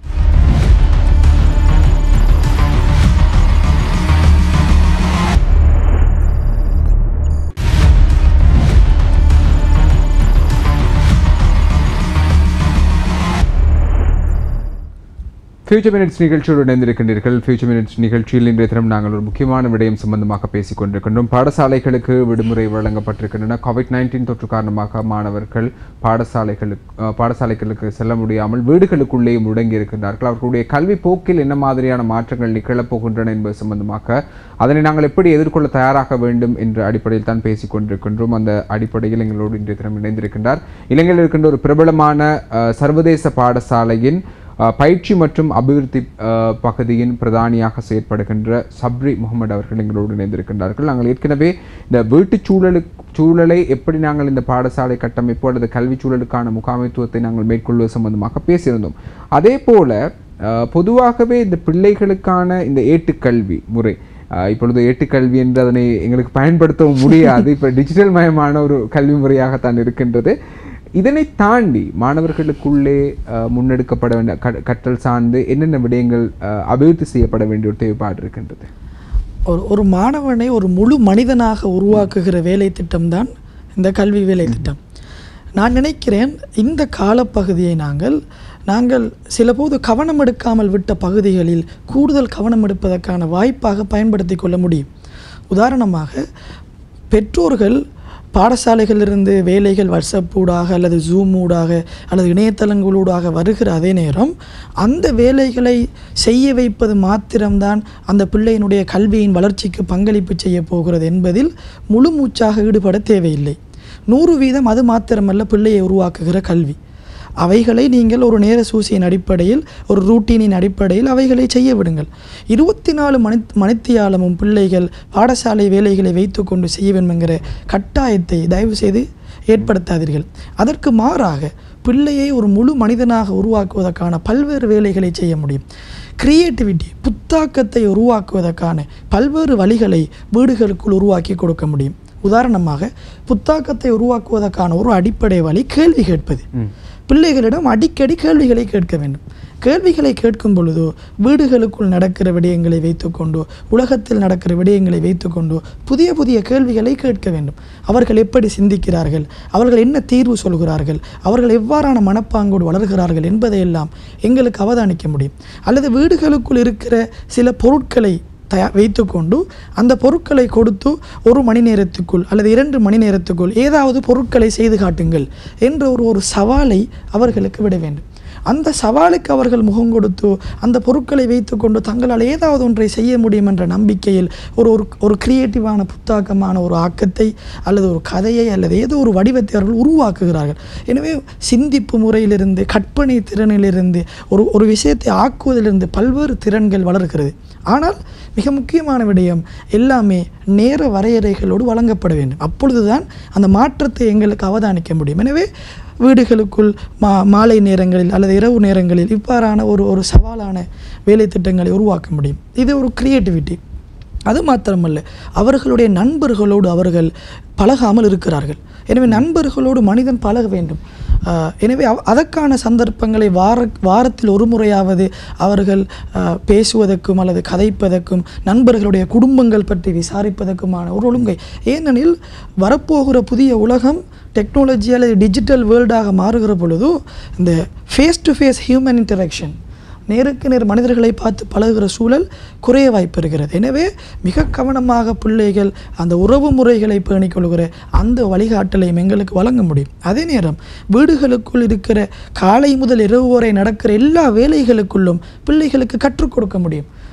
ஃபியூச்சர் மினிட்ஸ் நிகழ்ச்சியோடு இணைந்திருக்கின்றீர்கள் ஃபியூச்சர் மினிட்ஸ் நிகழ்ச்சியில் இன்றைய தினம் நாங்கள் ஒரு முக்கியமான விடயம் சம்பந்தமாக பேசிக் கொண்டிருக்கின்றோம் பாடசாலைகளுக்கு விடுமுறை வழங்கப்பட்டிருக்கின்றன கோவிட் நைன்டீன் தொற்று காரணமாக மாணவர்கள் பாடசாலைகளுக்கு அஹ், பாடசாலைகளுக்கு செல்ல முடியாமல் வீடுகளுக்குள்ளேயே முடங்கி இருக்கின்றார்கள் அவர்களுடைய கல்வி போக்கில் என்ன மாதிரியான மாற்றங்கள் நிகழப் போகின்றன என்பது சம்பந்தமாக அதனை நாங்கள் எப்படி எதிர்கொள்ள தயாராக வேண்டும் என்ற அடிப்படையில் தான் பேசிக் கொண்டிருக்கின்றோம் அந்த அடிப்படையில் எங்களோடு இன்றைய தினம் இணைந்திருக்கின்றார் இலங்கையில் இருக்கின்ற ஒரு பிரபலமான அஹ், சர்வதேச பாடசாலையின் அஹ், பயிற்சி மற்றும் அபிவிருத்தி அஹ், பகுதியின் பிரதானியாக செயற்படுகின்ற சப்ரி முகமது அவர்கள் எங்களோடு இணைந்திருக்கின்றார்கள் நாங்கள் ஏற்கனவே இந்த வீட்டுச் சூழலுக்கு சூழலை எப்படி நாங்கள் இந்த பாடசாலை கட்டமைப்பு அல்லது கல்வி சூழலுக்கான முகாமைத்துவத்தை நாங்கள் மேற்கொள்வது சம்பந்தமாக பேசியிருந்தோம் அதே போல அஹ், பொதுவாகவே இந்த பிள்ளைகளுக்கான இந்த ஏட்டுக்கல்வி முறை அஹ், இப்பொழுது ஏட்டுக்கல்வி என்று அதனை எங்களுக்கு பயன்படுத்தவும் முடியாது இப்போ டிஜிட்டல் மயமான ஒரு கல்வி முறையாகத்தான் இருக்கின்றது இதனை தாண்டி மாணவர்களுக்குள்ளே அஹ், முன்னெடுக்கப்பட வேண்டிய க- கற்றல் சார்ந்து என்னென்ன விடயங்கள் அஹ், அபிவிருத்தி செய்யப்பட வேண்டிய ஒரு தேவைப்பாடு இருக்கின்றது ஒரு ஒரு மாணவனை ஒரு முழு மனிதனாக உருவாக்குகிற வேலை திட்டம்தான் இந்த கல்வி வேலை திட்டம் நான் நினைக்கிறேன் இந்த காலப்பகுதியை நாங்கள் நாங்கள் சிலபோது கவனம் எடுக்காமல் விட்ட பகுதிகளில் கூடுதல் கவனம் எடுப்பதற்கான வாய்ப்பாக பயன்படுத்தி கொள்ள முடியும் உதாரணமாக பெற்றோர்கள் பாடசாலைகளிலிருந்து வேலைகள் வாட்ஸ்அப் ஊடாக அல்லது ஜூம் ஊடாக அல்லது இணையதளங்களூடாக வருகிற அதே நேரம் அந்த வேலைகளை செய்ய வைப்பது மாத்திரம்தான் அந்த பிள்ளையினுடைய கல்வியின் வளர்ச்சிக்கு பங்களிப்பு செய்ய போகிறது என்பதில் முழு மூச்சாக ஈடுபட தேவையில்லை நூறு வீதம் அது மாத்திரமல்ல பிள்ளையை உருவாக்குகிற கல்வி அவைகளை நீங்கள் ஒரு நேர சூசியின் அடிப்படையில் ஒரு ரூட்டீனின் அடிப்படையில் அவைகளை செய்ய விடுங்கள் இருபத்தி நாலு மணி மணித்தியாலமும் பிள்ளைகள் பாடசாலை வேலைகளை வைத்துக்கொண்டு செய்ய வேண்டும் என்கிற கட்டாயத்தை தயவு செய்து ஏற்படுத்தாதீர்கள் அதற்கு மாறாக பிள்ளையை ஒரு முழு மனிதனாக உருவாக்குவதற்கான பல்வேறு வேலைகளை செய்ய முடியும் கிரியேட்டிவிட்டி புத்தாக்கத்தை உருவாக்குவதற்கான பல்வேறு வழிகளை வீடுகளுக்குள் உருவாக்கி கொடுக்க முடியும் உதாரணமாக புத்தாக்கத்தை உருவாக்குவதற்கான ஒரு அடிப்படை வழி கேள்வி கேட்பது பிள்ளைகளிடம் அடிக்கடி கேள்விகளை கேட்க வேண்டும் கேள்விகளை கேட்கும் பொழுதோ வீடுகளுக்குள் நடக்கிற விடயங்களை வைத்துக்கொண்டோ உலகத்தில் நடக்கிற விடயங்களை வைத்துக்கொண்டோ புதிய புதிய கேள்விகளை கேட்க வேண்டும் அவர்கள் எப்படி சிந்திக்கிறார்கள் அவர்கள் என்ன தீர்வு சொல்கிறார்கள் அவர்கள் எவ்வாறான மனப்பாங்கோடு வளர்கிறார்கள் என்பதையெல்லாம் எங்களுக்கு அவதானிக்க முடியும் அல்லது வீடுகளுக்குள் இருக்கிற சில பொருட்களை தயா வைத்துக்கொண்டு அந்த பொருட்களை கொடுத்து ஒரு மணி நேரத்துக்குள் அல்லது இரண்டு மணி நேரத்துக்குள் ஏதாவது பொருட்களை செய்து காட்டுங்கள் என்ற ஒரு ஒரு சவாலை அவர்களுக்கு விட வேண்டும் அந்த சவாலுக்கு அவர்கள் முகம் கொடுத்து அந்த பொருட்களை வைத்துக்கொண்டு தங்களால் ஏதாவது ஒன்றை செய்ய முடியும் என்ற நம்பிக்கையில் ஒரு ஒரு ஒரு கிரியேட்டிவான புத்தாக்கமான ஒரு ஆக்கத்தை அல்லது ஒரு கதையை அல்லது ஏதோ ஒரு வடிவத்தை அவர்கள் உருவாக்குகிறார்கள் எனவே சிந்திப்பு முறையிலிருந்து கற்பனை திறனிலிருந்து ஒரு ஒரு விஷயத்தை ஆக்குவதிலிருந்து பல்வேறு திறன்கள் வளர்கிறது ஆனால் மிக முக்கியமான விடயம் எல்லாமே நேர வரையறைகளோடு வழங்கப்பட வேண்டும் அப்பொழுதுதான் அந்த மாற்றத்தை எங்களுக்கு அவதானிக்க முடியும் எனவே வீடுகளுக்குள் மா மாலை நேரங்களில் அல்லது இரவு நேரங்களில் இவ்வாறான ஒரு ஒரு சவாலான வேலை திட்டங்களை உருவாக்க முடியும் இது ஒரு கிரியேட்டிவிட்டி அது மாத்திரமல்ல அவர்களுடைய நண்பர்களோடு அவர்கள் பழகாமல் இருக்கிறார்கள் எனவே நண்பர்களோடு மனிதன் பழக வேண்டும் ஆஹ் எனவே அவ- அதற்கான சந்தர்ப்பங்களை வார வாரத்தில் ஒரு முறையாவது அவர்கள் ஆஹ், பேசுவதற்கும் அல்லது கதைப்பதற்கும் நண்பர்களுடைய குடும்பங்கள் பற்றி விசாரிப்பதற்குமான ஒரு ஒழுங்கை ஏனெனில் வரப்போகிற புதிய உலகம் டெக்னாலஜி அல்லது டிஜிட்டல் வேர்ல்டாக மாறுகிற பொழுது இந்த face to face human interaction நேருக்கு நேர் மனிதர்களை பார்த்து பழகுகிற சூழல் குறைய வாய்ப்பு இருக்கிறது எனவே மிக கவனமாக பிள்ளைகள் அந்த உறவு முறைகளை பேணிக் கொள்கிற அந்த வழிகாட்டலையும் எங்களுக்கு வழங்க முடியும் அதே நேரம் வீடுகளுக்குள் இருக்கிற காலை முதல் இரவு வரை நடக்கிற எல்லா வேலைகளுக்குள்ளும் பிள்ளைகளுக்கு கற்றுக் கொடுக்க முடியும்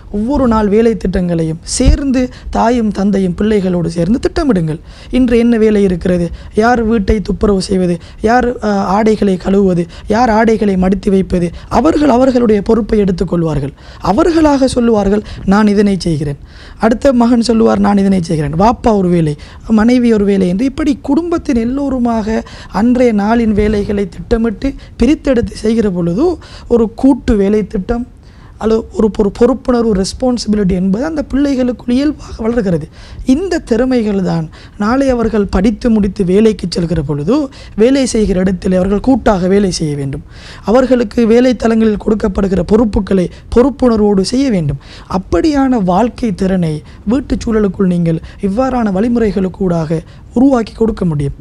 ஒவ்வொரு நாள் வேலை திட்டங்களையும் சேர்ந்து தாயும் தந்தையும் பிள்ளைகளோடு சேர்ந்து திட்டமிடுங்கள் இன்று என்ன வேலை இருக்கிறது யார் வீட்டை துப்புரவு செய்வது யார் அஹ், ஆடைகளை கழுவுவது யார் ஆடைகளை மடித்து வைப்பது அவர்கள் அவர்களுடைய பொறுப்பை எடுத்துக்கொள்வார்கள் அவர்களாக சொல்லுவார்கள் நான் இதனை செய்கிறேன் அடுத்த மகன் சொல்லுவார் நான் இதனை செய்கிறேன் வாப்பா ஒரு வேலை மனைவி ஒரு வேலை என்று இப்படி குடும்பத்தின் எல்லோருமாக அன்றைய நாளின் வேலைகளை திட்டமிட்டு பிரித்தெடுத்து செய்கிற பொழுது ஒரு கூட்டு வேலை திட்டம் அல்லது ஒரு ஒரு பொறுப்புணர்வு ரெஸ்பான்சிபிலிட்டி என்பது அந்த பிள்ளைகளுக்குள் இயல்பாக வளர்கிறது இந்த திறமைகள் தான் நாளை அவர்கள் படித்து முடித்து வேலைக்கு செல்கிற பொழுது வேலை செய்கிற இடத்தில் அவர்கள் கூட்டாக வேலை செய்ய வேண்டும் அவர்களுக்கு வேலை தலங்களில் கொடுக்கப்படுகிற பொறுப்புகளை பொறுப்புணர்வோடு செய்ய வேண்டும் அப்படியான வாழ்க்கை திறனை வீட்டுச் சூழலுக்குள் நீங்கள் இவ்வாறான வழிமுறைகளுக்கூடாக உருவாக்கி கொடுக்க முடியும்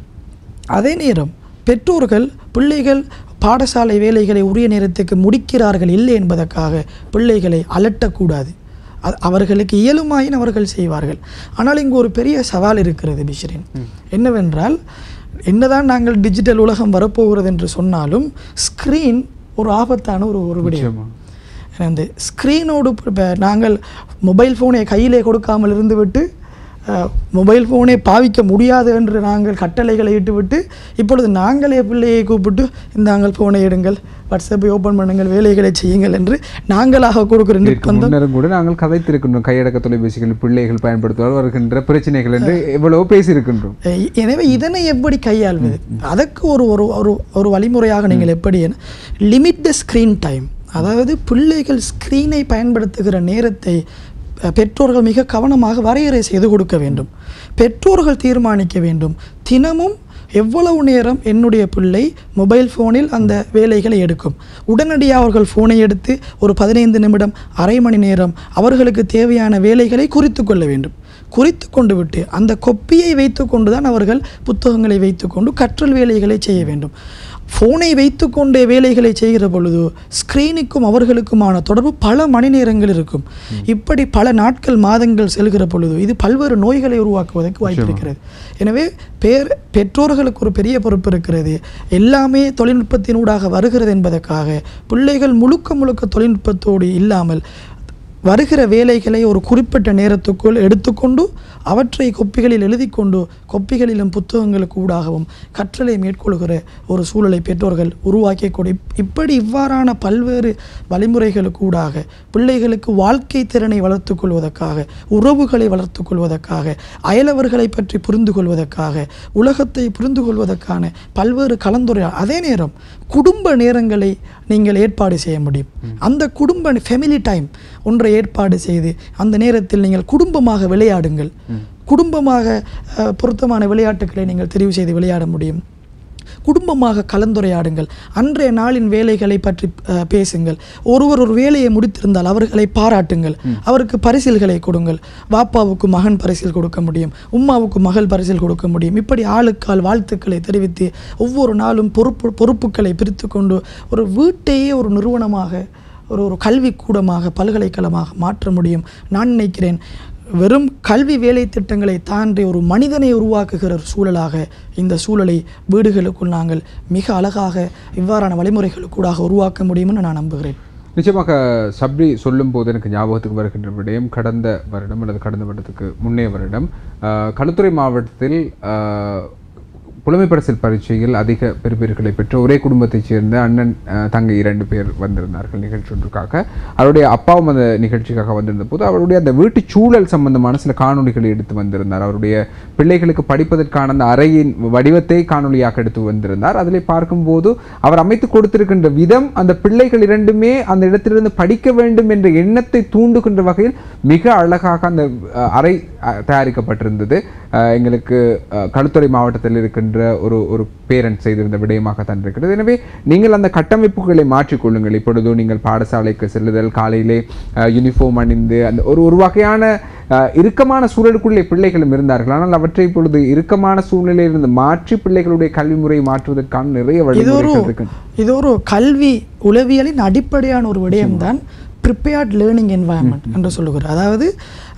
அதே நேரம் பெற்றோர்கள் பிள்ளைகள் பாடசாலை வேலைகளை உரிய நேரத்துக்கு முடிக்கிறார்கள் இல்லை என்பதற்காக பிள்ளைகளை அலட்டக்கூடாது அது அவர்களுக்கு இயலுமாயின் அவர்கள் செய்வார்கள் ஆனால் இங்கு ஒரு பெரிய சவால் இருக்கிறது பிஷ்ரின் என்னவென்றால் என்னதான் நாங்கள் டிஜிட்டல் உலகம் வரப்போகிறது என்று சொன்னாலும் ஸ்க்ரீன் ஒரு ஆபத்தான ஒரு ஒரு விடயம் நிச்சயமா. ஏன்னா இந்த ஸ்க்ரீனோடு இப்போ நாங்கள் மொபைல் ஃபோனை கையிலே கொடுக்காமல் இருந்துவிட்டு அஹ், மொபைல் ஃபோனை பாவிக்க முடியாது என்று நாங்கள் கட்டளைகளை இட்டுவிட்டு இப்பொழுது நாங்களே பிள்ளையை கூப்பிட்டு இந்தாங்கள் ஃபோனை எடுங்கள் வாட்ஸ்அப்பை ஓப்பன் பண்ணுங்கள் வேலைகளை செய்யுங்கள் என்று நாங்களாக கொடுக்கிற இதற்கு நிர்பந்தம் முன்னரும் கூட நாங்கள் கதைத்திருக்கின்றோம் கையடக்க தொலைபேசிகள் பிள்ளைகள் பயன்படுத்துவார் வருகின்ற பிரச்சனைகள் என்று எவ்வளவோ பேசியிருக்கின்றோம் அஹ் எனவே இதனை எப்படி கையாள்வது அதற்கு ஒரு ஒரு ஒரு ஒரு வழிமுறையாக நீங்கள் எப்படி லிமிட் த ஸ்க்ரீன் டைம் அதாவது பிள்ளைகள் ஸ்க்ரீனை பயன்படுத்துகிற நேரத்தை அஹ், பெற்றோர்கள் மிக கவனமாக வரையறை செய்து கொடுக்க வேண்டும் பெற்றோர்கள் தீர்மானிக்க வேண்டும் தினமும் எவ்வளவு நேரம் என்னுடைய பிள்ளை மொபைல் ஃபோனில் அந்த வேலைகளை எடுக்கும் உடனடியாக அவர்கள் ஃபோனை எடுத்து ஒரு பதினைந்து நிமிடம் அரை மணி நேரம் அவர்களுக்கு தேவையான வேலைகளை குறித்து கொள்ள வேண்டும் குறித்து கொண்டு விட்டு அந்த கொப்பியை வைத்துக்கொண்டு தான் அவர்கள் புத்தகங்களை வைத்துக்கொண்டு கற்றல் வேலைகளை செய்ய வேண்டும் ஃபோனை வைத்துக்கொண்டே வேலைகளை செய்கிற பொழுது ஸ்க்ரீனுக்கும் அவர்களுக்குமான தொடர்பு பல மணி நேரங்கள் இருக்கும் இப்படி பல நாட்கள் மாதங்கள் செல்கிற பொழுது இது பல்வேறு நோய்களை உருவாக்குவதற்கு வாய்ப்பு இருக்கிறது எனவே பேர் பெற்றோர்களுக்கு ஒரு பெரிய பொறுப்பு இருக்கிறது எல்லாமே தொழில்நுட்பத்தினூடாக வருகிறது என்பதற்காக பிள்ளைகள் முழுக்க முழுக்க தொழில்நுட்பத்தோடு இல்லாமல் வருகிற வேலைகளை ஒரு குறிப்பிட்ட நேரத்துக்குள் எடுத்துக்கொண்டு அவற்றை கொப்பிகளில் எழுதி கொண்டு கொப்பிகளிலும் புத்தகங்களுக்கு ஊடாகவும் கற்றலை மேற்கொள்கிற ஒரு சூழலை பெற்றோர்கள் உருவாக்கி கொடு இப்படி இவ்வாறான பல்வேறு வழிமுறைகளுக்கு ஊடாக பிள்ளைகளுக்கு வாழ்க்கை திறனை வளர்த்துக் கொள்வதற்காக உறவுகளை வளர்த்துக் கொள்வதற்காக அயலவர்களை பற்றி புரிந்து கொள்வதற்காக உலகத்தை புரிந்து கொள்வதற்கான பல்வேறு கலந்துரையாடல் அதே நேரம் குடும்ப நேரங்களை நீங்கள் ஏற்பாடு செய்ய முடியும் அந்த குடும்ப ஃபெமிலி டைம் ஒன்றை ஏற்பாடு செய்து அந்த நேரத்தில் நீங்கள் குடும்பமாக விளையாடுங்கள் குடும்பமாக அஹ், பொருத்தமான விளையாட்டுகளை நீங்கள் தெரிவு செய்து விளையாட முடியும் குடும்பமாக கலந்துரையாடுங்கள் அன்றைய நாளின் வேலைகளை பற்றி அஹ், பேசுங்கள் ஒருவர் ஒரு வேலையை முடித்திருந்தால் அவர்களை பாராட்டுங்கள் அவருக்கு பரிசில்களை கொடுங்கள் வாப்பாவுக்கு மகன் பரிசில் கொடுக்க முடியும் உம்மாவுக்கு மகள் பரிசில் கொடுக்க முடியும் இப்படி ஆளுக்கால் வாழ்த்துக்களை தெரிவித்து ஒவ்வொரு நாளும் பொறுப்பு பொறுப்புகளை பிரித்து கொண்டு ஒரு வீட்டையே ஒரு நிறுவனமாக ஒரு ஒரு கல்விக்கூடமாக பல்கலைக்கழகமாக மாற்ற முடியும் நான் நினைக்கிறேன் வெறும் கல்வி வேலை திட்டங்களை தாண்டி ஒரு மனிதனை உருவாக்குகிற ஒரு சூழலாக இந்த சூழலை வீடுகளுக்குள் நாங்கள் மிக அழகாக இவ்வாறான வழிமுறைகளுக்கூடாக உருவாக்க முடியும்னு நான் நம்புகிறேன் நிச்சயமாக சப்ரி சொல்லும் போது எனக்கு ஞாபகத்துக்கு வருகின்ற விடயம் கடந்த வருடம் அல்லது கடந்த வருடத்துக்கு முன்னைய வருடம் ஆஹ், களுத்துறை மாவட்டத்தில் ஆஹ், புலமை பரிசில் பரீட்சையில் அதிக பெறுபேறுகளை பெற்ற ஒரே குடும்பத்தைச் சேர்ந்த அண்ணன் ஆஹ், தங்கை இரண்டு பேர் வந்திருந்தார்கள் நிகழ்ச்சி ஒன்றுக்காக அவருடைய அப்பாவும் அந்த நிகழ்ச்சிக்காக வந்திருந்த போது அவருடைய அந்த வீட்டு சூழல் சம்பந்தமான சில காணொளிகளை எடுத்து வந்திருந்தார் அவருடைய பிள்ளைகளுக்கு படிப்பதற்கான அந்த அறையின் வடிவத்தை காணொளியாக எடுத்து வந்திருந்தார் அதில் பார்க்கும்போது அவர் அமைத்து கொடுத்திருக்கின்ற விதம் அந்த பிள்ளைகள் இரண்டுமே அந்த இடத்திலிருந்து படிக்க வேண்டும் என்ற எண்ணத்தை தூண்டுகின்ற வகையில் மிக அழகாக அந்த அஹ், அறை அஹ், தயாரிக்கப்பட்டிருந்தது அஹ், எங்களுக்கு அஹ், களுத்துறை மாவட்டத்தில் இருக்கின்ற ஒரு ஒரு பேரண்ட் செய்திருந்த விடயமாக தான் இருக்கிறது எனவே நீங்கள் அந்த கட்டமைப்புகளை மாற்றிக்கொள்ளுங்கள் இப்பொழுது நீங்கள் பாடசாலைக்கு செல்லுதல் காலையிலே யூனிஃபார்ம் அணிந்து அந்த ஒரு ஒரு வகையான அஹ், இறுக்கமான சூழலுக்குள்ளே பிள்ளைகளும் இருந்தார்கள் ஆனால் அவற்றை இப்பொழுது இறுக்கமான சூழ்நிலையிலிருந்து மாற்றி பிள்ளைகளுடைய கல்வி முறையை மாற்றுவதற்கான நிறைய இது ஒரு வழிமுறைகள் இருக்கு இது ஒரு கல்வி உளவியலின் அடிப்படையான ஒரு விடயம்தான் ப்ரிப்பேர்ட் லேர்னிங் என்வாயன்மெண்ட் என்று சொல்லுகிறார் அதாவது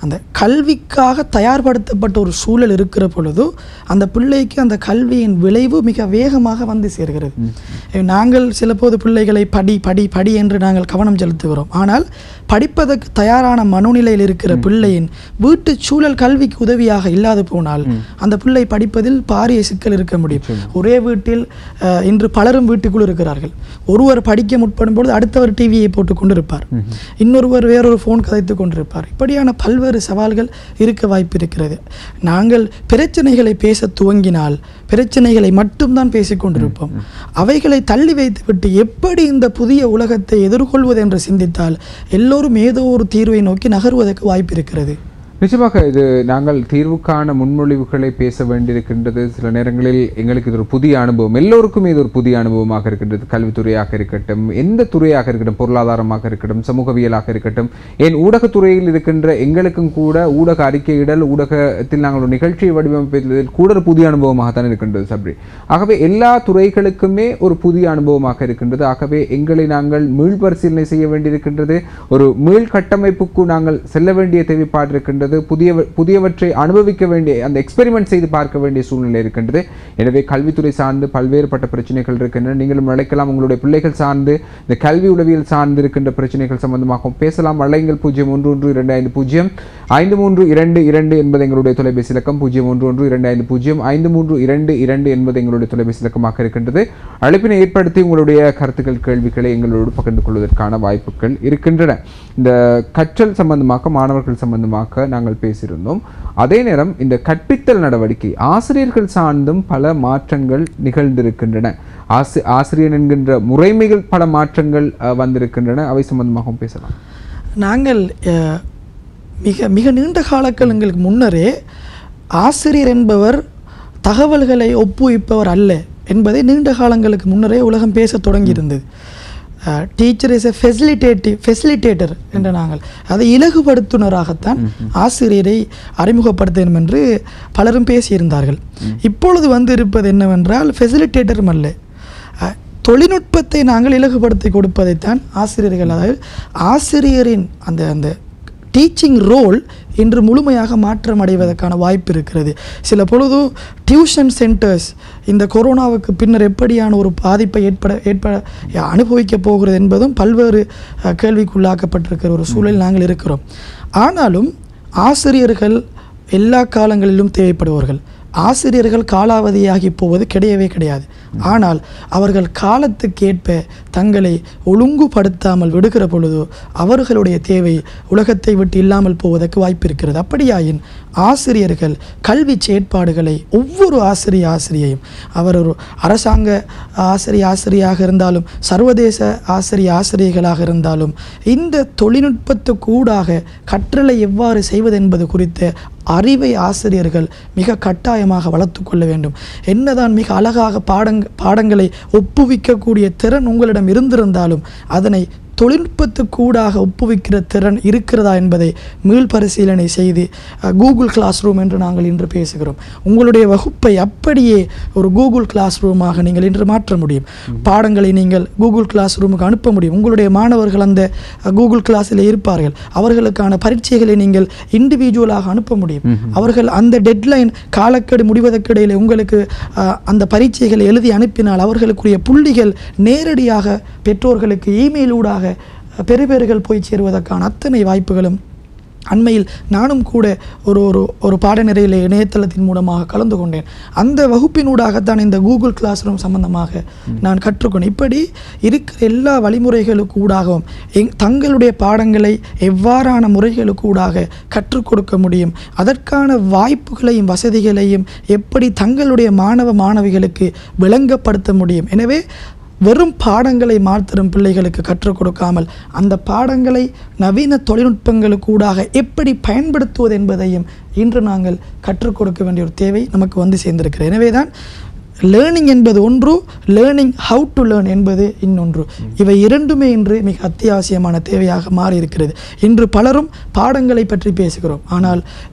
அந்த கல்விக்காக தயார்படுத்தப்பட்ட ஒரு சூழல் இருக்கிற பொழுது அந்த பிள்ளைக்கு அந்த கல்வியின் விளைவு மிக வேகமாக வந்து சேர்கிறது நாங்கள் சிலபோது பிள்ளைகளை படி படி படி என்று நாங்கள் கவனம் செலுத்துகிறோம் ஆனால் படிப்பதற்கு தயாரான மனோநிலையில் இருக்கிற பிள்ளையின் வீட்டு சூழல் கல்விக்கு உதவியாக இல்லாது போனால் அந்த பிள்ளை படிப்பதில் பாரிய சிக்கல் இருக்க முடியும் ஒரே வீட்டில் அஹ், இன்று பலரும் வீட்டுக்குள் இருக்கிறார்கள் ஒருவர் படிக்க முற்படும் பொழுது அடுத்தவர் டிவியை போட்டு கொண்டிருப்பார் இன்னொருவர் வேறொரு ஃபோன் கதைத்து கொண்டிருப்பார் இப்படியான பல்வேறு சவால்கள் இருக்க வாய்ப்பு இருக்கிறது நாங்கள் பிரச்சனைகளை பேச துவங்கினால் பிரச்சனைகளை மட்டும்தான் பேசிக் கொண்டிருப்போம் அவைகளை தள்ளி வைத்துவிட்டு எப்படி இந்த புதிய உலகத்தை எதிர்கொள்வது என்று சிந்தித்தால் எல்லோரும் ஏதோ ஒரு தீர்வை நோக்கி நகர்வதற்கு வாய்ப்பு இருக்கிறது நிச்சயமாக இது நாங்கள் தீர்வுக்கான முன்மொழிவுகளை பேச வேண்டியிருக்கின்றது சில நேரங்களில் எங்களுக்கு இது ஒரு புதிய அனுபவம் எல்லோருக்கும் இது ஒரு புதிய அனுபவமாக இருக்கின்றது கல்வித்துறையாக இருக்கட்டும் எந்த துறையாக இருக்கட்டும் பொருளாதாரமாக இருக்கட்டும் சமூகவியலாக இருக்கட்டும் ஏன் ஊடகத்துறையில் இருக்கின்ற எங்களுக்கும் கூட ஊடக அறிக்கையிடல் ஊடகத்தில் நாங்கள் ஒரு நிகழ்ச்சியை வடிவமைப்பதில் கூட ஒரு புதிய அனுபவமாகத்தான் இருக்கின்றது சப்ரி ஆகவே எல்லா துறைகளுக்குமே ஒரு புதிய அனுபவமாக இருக்கின்றது ஆகவே எங்களை நாங்கள் மீள்பரிசீலனை செய்ய வேண்டியிருக்கின்றது ஒரு மீள் கட்டமைப்புக்கு நாங்கள் செல்ல வேண்டிய தேவைப்பாடு இருக்கின்றது புதிய புதியவற்றை அனுபவிக்க வேண்டிய அந்த எக்ஸ்பெரிமெண்ட் செய்து பார்க்க வேண்டிய சூழ்நிலை இருக்கின்றது எனவே கல்வித்துறை சார்ந்து பல்வேறுபட்ட பிரச்சனைகள் இருக்கின்றன நீங்களும் அழைக்கலாம் உங்களுடைய பிள்ளைகள் சார்ந்து இந்த கல்வி உளவியல் சார்ந்து இருக்கின்ற பிரச்சனைகள் சம்பந்தமாகவும் பேசலாம் அழைங்கள் பூஜ்ஜியம் ஒன்று ஒன்று இரண்டு ஐந்து பூஜ்ஜியம் ஐந்து மூன்று இரண்டு இரண்டு என்பது எங்களுடைய தொலைபேசி இலக்கம் பூஜ்ஜியம் ஒன்று ஒன்று இரண்டு ஐந்து பூஜ்ஜியம் ஐந்து மூன்று இரண்டு இரண்டு என்பது எங்களுடைய தொலைபேசி இலக்கமாக இருக்கின்றது அழைப்பினை ஏற்படுத்தி உங்களுடைய கருத்துக்கள் கேள்விகளை எங்களோடு பகிர்ந்து கொள்வதற்கான வாய்ப்புகள் இருக்கின்றன இந்த கற்றல் சம்பந்தமாக மாணவர்கள் சம்பந்தமாக நாங்கள் பேசியிருந்தோம் அதே நேரம் இந்த கற்பித்தல் நடவடிக்கை ஆசிரியர்கள் சார்ந்தும் பல மாற்றங்கள் நிகழ்ந்திருக்கின்றன ஆசி ஆசிரியர் என்கின்ற முறைமைகள் பல மாற்றங்கள் அஹ், வந்திருக்கின்றன அவை சம்பந்தமாகவும் பேசலாம் நாங்கள் அஹ், மிக மிக நீண்ட காலங்கள் எங்களுக்கு முன்னரே ஆசிரியர் என்பவர் தகவல்களை ஒப்புவிப்பவர் அல்ல என்பதை நீண்ட காலங்களுக்கு முன்னரே உலகம் பேசத் தொடங்கியிருந்தது teacher is a facilitative facilitator என்ற நாங்கள் அதை இலகுபடுத்துனராகத்தான் ஆசிரியரை அறிமுகப்படுத்த வேண்டும் என்று பலரும் பேசியிருந்தார்கள் இப்பொழுது வந்து இருப்பது என்னவென்றால் ஃபெசிலிட்டேட்டரும் அல்ல அஹ், தொழில்நுட்பத்தை நாங்கள் இலகுபடுத்தி கொடுப்பதைத்தான் ஆசிரியர்கள் அதாவது ஆசிரியரின் அந்த அந்த டீச்சிங் ரோல் இன்று முழுமையாக மாற்றம் அடைவதற்கான வாய்ப்பு இருக்கிறது சில பொழுது டியூஷன் சென்டர்ஸ் இந்த கொரோனாவுக்கு பின்னர் எப்படியான ஒரு பாதிப்பை ஏற்பட ஏற்பட அனுபவிக்கப் போகிறது என்பதும் பல்வேறு அஹ், கேள்விக்குள்ளாக்கப்பட்டிருக்கிற ஒரு சூழலில் நாங்கள் இருக்கிறோம் ஆனாலும் ஆசிரியர்கள் எல்லா காலங்களிலும் தேவைப்படுவார்கள் ஆசிரியர்கள் காலாவதியாகி போவது கிடையவே கிடையாது ஆனால் அவர்கள் காலத்துக்கேற்ப தங்களை ஒழுங்குபடுத்தாமல் விடுகிற பொழுது அவர்களுடைய தேவை உலகத்தை விட்டு இல்லாமல் போவதற்கு வாய்ப்பு இருக்கிறது அப்படியாயின் ஆசிரியர்கள் கல்வி செயற்பாடுகளை ஒவ்வொரு ஆசிரிய ஆசிரியையும் அவர் ஒரு அரசாங்க ஆசிரிய ஆசிரியாக இருந்தாலும் சர்வதேச ஆசிரிய ஆசிரியர்களாக இருந்தாலும் இந்த தொழில்நுட்பத்துக்கூடாக கற்றலை எவ்வாறு செய்வது என்பது குறித்த அறிவை ஆசிரியர்கள் மிக கட்டாயமாக வளர்த்து கொள்ள வேண்டும் என்னதான் மிக அழகாக பாடங் பாடங்களை ஒப்புவிக்கக்கூடிய திறன் உங்களிடம் இருந்திருந்தாலும் அதனை தொழில்நுட்பத்துக்கூடாக ஒப்புவிக்கிற திறன் இருக்கிறதா என்பதை மீள் பரிசீலனை செய்து அஹ், கூகுள் கிளாஸ் ரூம் என்று நாங்கள் இன்று பேசுகிறோம் உங்களுடைய வகுப்பை அப்படியே ஒரு கூகுள் கிளாஸ் ரூமாக நீங்கள் இன்று மாற்ற முடியும் பாடங்களை நீங்கள் கூகுள் கிளாஸ் ரூமுக்கு அனுப்ப முடியும் உங்களுடைய மாணவர்கள் அந்த அஹ், கூகுள் கிளாஸில் இருப்பார்கள் அவர்களுக்கான பரீட்சைகளை நீங்கள் இண்டிவிஜுவலாக அனுப்ப முடியும் அவர்கள் அந்த டெட்லைன் காலக்கெடு முடிவதற்கிடையில் உங்களுக்கு அஹ், அந்த பரீட்சைகளை எழுதி அனுப்பினால் அவர்களுக்குரிய புள்ளிகள் நேரடியாக பெற்றோர்களுக்கு இமெயில் ஊடாக அஹ், பெறுபேறுகள் போய் சேருவதற்கான அத்தனை வாய்ப்புகளும் அண்மையில் நானும் கூட ஒரு ஒரு ஒரு பாடநெறியில் இணையதளத்தின் மூலமாக கலந்து கொண்டேன் அந்த வகுப்பினூடாகத்தான் இந்த கூகுள் கிளாஸ் ரூம் சம்பந்தமாக நான் கற்றுக்கொண்டேன் இப்படி இருக்கிற எல்லா வழிமுறைகளுக்கு ஊடாகவும் எங் தங்களுடைய பாடங்களை எவ்வாறான முறைகளுக்கு ஊடாக கற்றுக் கொடுக்க முடியும் அதற்கான வாய்ப்புகளையும் வசதிகளையும் எப்படி தங்களுடைய மாணவ மாணவிகளுக்கு விளங்கப்படுத்த முடியும் எனவே வெறும் பாடங்களை மாத்திரம் பிள்ளைகளுக்கு கற்றுக் கொடுக்காமல் அந்த பாடங்களை நவீன தொழில்நுட்பங்களுக்கு ஊடாக எப்படி பயன்படுத்துவது என்பதையும் இன்று நாங்கள் கற்றுக் கொடுக்க வேண்டிய ஒரு தேவை நமக்கு வந்து சேர்ந்திருக்கிறது எனவே தான் லேர்னிங் என்பது ஒன்று லேர்னிங் ஹவு டு லேர்ன் என்பது இன்னொன்று இவை இரண்டுமே இன்று மிக அத்தியாவசியமான தேவையாக மாறி இருக்கிறது இன்று பலரும் பாடங்களை பற்றி பேசுகிறோம் ஆனால்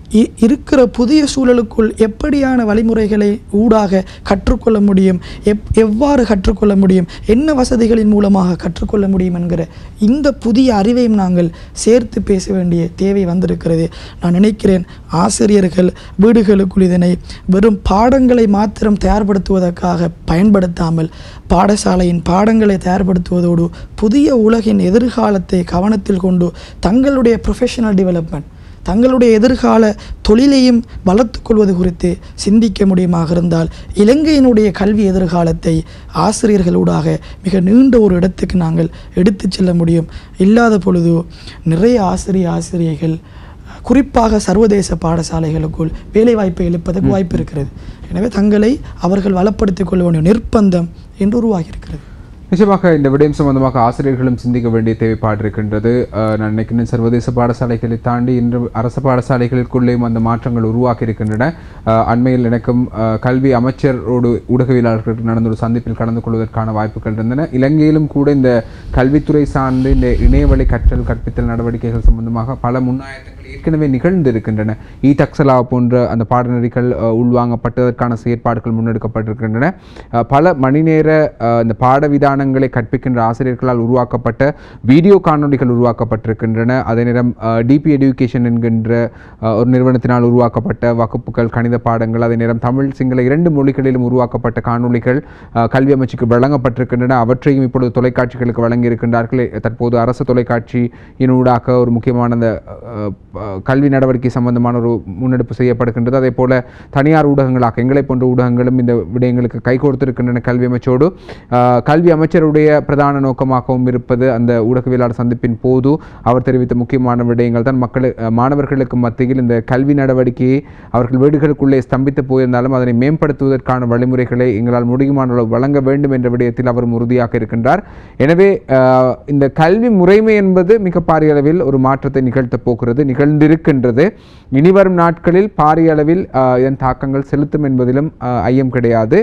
இ- இருக்கிற புதிய சூழலுக்குள் எப்படியான வழிமுறைகளை ஊடாக கற்றுக்கொள்ள முடியும் எப் எவ்வாறு கற்றுக்கொள்ள முடியும் என்ன வசதிகளின் மூலமாக கற்றுக்கொள்ள முடியும் என்கிற இந்த புதிய அறிவையும் நாங்கள் சேர்த்து பேச வேண்டிய தேவை வந்திருக்கிறது நான் நினைக்கிறேன் ஆசிரியர்கள் வீடுகளுக்குள் இதனை வெறும் பாடங்களை மாத்திரம் தயார்படுத்துவதற்காக பயன்படுத்தாமல் பாடசாலையின் பாடங்களை தயார்படுத்துவதோடு புதிய உலகின் எதிர்காலத்தை கவனத்தில் கொண்டு தங்களுடைய ப்ரொஃபஷனல் டெவலப்மெண்ட் தங்களுடைய எதிர்கால தொழிலையும் வளர்த்துக் கொள்வது குறித்து சிந்திக்க முடியுமாக இருந்தால் இலங்கையினுடைய கல்வி எதிர்காலத்தை ஆசிரியர்களூடாக மிக நீண்ட ஒரு இடத்துக்கு நாங்கள் எடுத்துச் செல்ல முடியும் இல்லாத பொழுது நிறைய ஆசிரிய ஆசிரியர்கள் குறிப்பாக சர்வதேச பாடசாலைகளுக்குள் வேலைவாய்ப்பை இழப்பதற்கு வாய்ப்பு இருக்கிறது எனவே தங்களை அவர்கள் வளப்படுத்திக் கொள்ள வேண்டிய நிர்பந்தம் என்று உருவாகி இருக்கிறது நிச்சயமாக இந்த விடயம் சம்பந்தமாக ஆசிரியர்களும் சிந்திக்க வேண்டிய தேவைப்பாடு இருக்கின்றது அஹ், நான் நினைக்கிறேன் சர்வதேச பாடசாலைகளை தாண்டி இன்று அரசு பாடசாலைகளுக்குள்ளேயும் அந்த மாற்றங்கள் உருவாக்கி இருக்கின்றன அஹ், அண்மையில் எனக்கும் அஹ், கல்வி அமைச்சரோடு ஊடகவியலாளர்களுக்கு நடந்த ஒரு சந்திப்பில் கலந்து கொள்வதற்கான வாய்ப்புகள் இருந்தன இலங்கையிலும் கூட இந்த கல்வித்துறை சார்ந்து இந்த இணையவழி கற்றல் கற்பித்தல் நடவடிக்கைகள் சம்பந்தமாக பல முன்னாயத்தங்கள் ஏற்கனவே நிகழ்ந்து இருக்கின்றன இ தக்ஸலா போன்ற அந்த பாடநெறிகள் அஹ், உள்வாங்கப்பட்டதற்கான செயற்பாடுகள் முன்னெடுக்கப்பட்டிருக்கின்றன அஹ், பல மணி நேர அஹ், இந்த பாட விதானங்களை கற்பிக்கின்ற ஆசிரியர்களால் உருவாக்கப்பட்ட வீடியோ காணொளிகள் உருவாக்கப்பட்டிருக்கின்றன அதே நேரம் டிபி எடுகேஷன் என்கின்ற அஹ், ஒரு நிறுவனத்தினால் உருவாக்கப்பட்ட வகுப்புகள் கணித பாடங்கள் அதே நேரம் தமிழ் சிங்கள இரண்டு மொழிகளிலும் உருவாக்கப்பட்ட காணொளிகள் அஹ், கல்வி அமைச்சுக்கு வழங்கப்பட்டிருக்கின்றன அவற்றையும் இப்பொழுது தொலைக்காட்சிகளுக்கு வழங்கியிருக்கின்றார்கள் தற்போது அரசு தொலைக்காட்சியினூடாக ஒரு முக்கியமான அந்த அஹ், அஹ், கல்வி நடவடிக்கை சம்பந்தமான ஒரு முன்னெடுப்பு செய்யப்படுகின்றது அதே போல தனியார் ஊடகங்களாக எங்களை போன்ற ஊடகங்களும் இந்த விடயங்களுக்கு கைகோர்த்திருக்கின்றன கல்வி அமைச்சோடு அஹ், கல்வி அமைச்சருடைய பிரதான நோக்கமாகவும் இருப்பது அந்த ஊடகவியலாளர் சந்திப்பின் போது அவர் தெரிவித்த முக்கியமான விடயங்கள் தான் மக்கள் அஹ், மாணவர்களுக்கு மத்தியில் இந்த கல்வி நடவடிக்கையை அவர்கள் வீடுகளுக்குள்ளே ஸ்தம்பித்து போயிருந்தாலும் அதனை மேம்படுத்துவதற்கான வழிமுறைகளை எங்களால் முடியுமான அளவு வழங்க வேண்டும் என்ற விடயத்தில் அவரும் உறுதியாக இருக்கின்றார் எனவே அஹ், இந்த கல்வி முறைமை என்பது மிக பாரிய அளவில் ஒரு மாற்றத்தை நிகழ்த்தப் போகிறது நிகழ்ந்திருக்கின்றது இனிவரும் நாட்களில் பாரிய அளவில் அஹ், இதன் தாக்கங்கள் செலுத்தும் என்பதிலும் அஹ், ஐயம் கிடையாது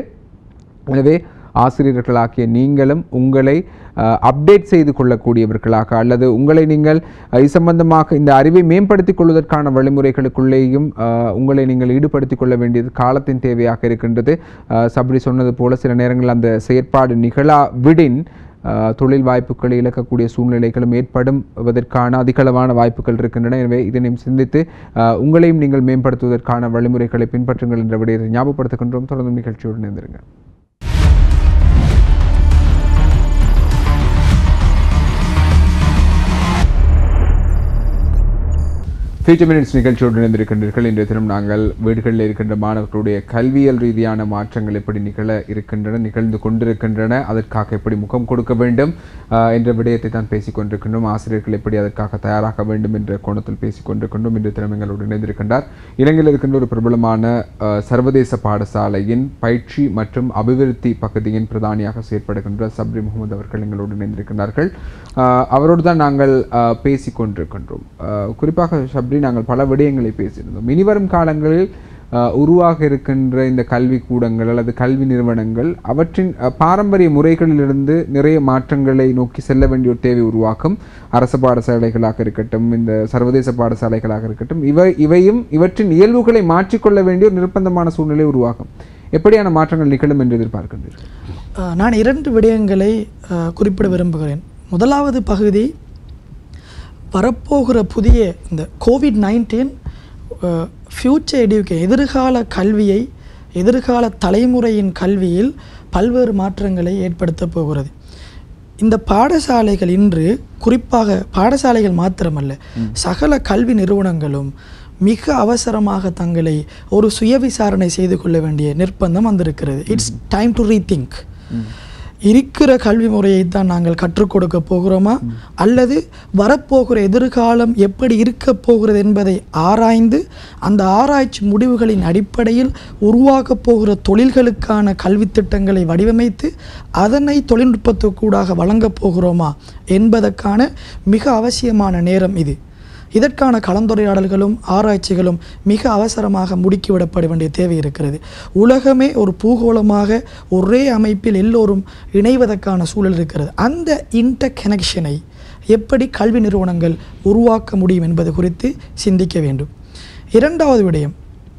எனவே ஆசிரியர்களாகிய நீங்களும் உங்களை அப்டேட் செய்து கொள்ளக்கூடியவர்களாக அல்லது உங்களை நீங்கள் அஹ், இது சம்பந்தமாக இந்த அறிவை மேம்படுத்திக் கொள்வதற்கான வழிமுறைகளுக்குள்ளேயும் அஹ், உங்களை நீங்கள் ஈடுபடுத்திக் கொள்ள வேண்டியது காலத்தின் தேவையாக இருக்கின்றது அஹ், சபரி சொன்னது போல சில நேரங்களில் அந்த செயற்பாடு நிகழா விடின் அஹ், தொழில் வாய்ப்புகளை இழக்கக்கூடிய சூழ்நிலைகளும் ஏற்படுவதற்கான அதிகளவான வாய்ப்புகள் இருக்கின்றன எனவே இதனையும் சிந்தித்து அஹ், உங்களையும் நீங்கள் மேம்படுத்துவதற்கான வழிமுறைகளை பின்பற்றுங்கள் என்ற விடயத்தை ஞாபகப்படுத்துகின்றோம் தொடர்ந்து நிகழ்ச்சியோடு இணைந்திருங்கள் ஃபியூச்சர் மினிட்ஸ் நிகழ்ச்சியோடு இணைந்திருக்கின்றீர்கள் இன்றைய தினம் நாங்கள் வீடுகளில் இருக்கின்ற மாணவர்களுடைய கல்வியல் ரீதியான மாற்றங்கள் எப்படி நிகழ இருக்கின்றன நிகழ்ந்து கொண்டிருக்கின்றன அதற்காக எப்படி முகம் கொடுக்க வேண்டும் ஆஹ், என்ற விடயத்தை தான் பேசிக் கொண்டிருக்கின்றோம் ஆசிரியர்கள் எப்படி அதற்காக தயாராக வேண்டும் என்ற கோணத்தில் பேசிக் கொண்டிருக்கின்றோம் இன்றைய தினம் எங்களோடு இணைந்திருக்கின்றார் இலங்கையில் இருக்கின்ற ஒரு பிரபலமான ஆஹ், சர்வதேச பாடசாலையின் பயிற்சி மற்றும் அபிவிருத்தி பகுதியின் பிரதானியாக செயற்படுகின்ற சப்ரி முகமது அவர்கள் எங்களோடு இணைந்திருக்கின்றார்கள் ஆஹ், அவரோடு தான் நாங்கள் ஆஹ், பேசிக் கொண்டிருக்கின்றோம் ஆஹ், குறிப்பாக சப்ரி நாங்கள் பல விடயங்களை பேசியிருந்தோம் இனிவரும் காலங்களில் ஆஹ், உருவாக இருக்கின்ற இந்த கல்வி கூடங்கள் அல்லது கல்வி நிறுவனங்கள் அவற்றின் ஆஹ், பாரம்பரிய முறைகளிலிருந்து நிறைய மாற்றங்களை நோக்கி செல்ல வேண்டிய ஒரு தேவை உருவாக்கும் அரசு பாடசாலைகளாக இருக்கட்டும் இந்த சர்வதேச பாடசாலைகளாக இருக்கட்டும் இவை இவையும் இவற்றின் இயல்புகளை மாற்றிக்கொள்ள வேண்டிய ஒரு நிர்பந்தமான சூழ்நிலை உருவாகும் எப்படியான மாற்றங்கள் நிகழும் என்று எதிர்பார்க்கின்றீர்கள் அஹ், நான் இரண்டு விடயங்களை அஹ், குறிப்பிட விரும்புகிறேன் முதலாவது பகுதி வரப்போகிற புதிய இந்த கோவிட் நைன்டீன் ஃப்யூச்சர் எடியூகே எதிர்கால கல்வியை எதிர்கால தலைமுறையின் கல்வியில் பல்வேறு மாற்றங்களை ஏற்படுத்தப் போகிறது இந்த பாடசாலைகள் இன்று குறிப்பாக பாடசாலைகள் மாத்திரமல்ல சகல கல்வி நிறுவனங்களும் மிக அவசரமாக தங்களை ஒரு சுய விசாரணை செய்து கொள்ள வேண்டிய நிர்பந்தம் வந்திருக்கிறது இட்ஸ் டைம் டு ரீதிங்க் இருக்கிற கல்வி முறையை தான் நாங்கள் கற்றுக் கொடுக்க போகிறோமா அல்லது வரப்போகிற எதிர்காலம் எப்படி இருக்க போகிறது என்பதை ஆராய்ந்து அந்த ஆராய்ச்சி முடிவுகளின் அடிப்படையில் உருவாக்கப் போகிற தொழில்களுக்கான கல்வி திட்டங்களை வடிவமைத்து அதனை தொழில்நுட்பத்துக்கூடாக வழங்கப் போகிறோமா என்பதற்கான மிக அவசியமான நேரம் இது இதற்கான கலந்துரையாடல்களும் ஆராய்ச்சிகளும் மிக அவசரமாக முடுக்கிவிடப்பட வேண்டிய தேவை இருக்கிறது உலகமே ஒரு பூகோளமாக ஒரே அமைப்பில் எல்லோரும் இணைவதற்கான சூழல் இருக்கிறது அந்த இன்டர் கனெக்ஷனை எப்படி கல்வி நிறுவனங்கள் உருவாக்க முடியும் என்பது குறித்து சிந்திக்க வேண்டும் இரண்டாவது விடயம்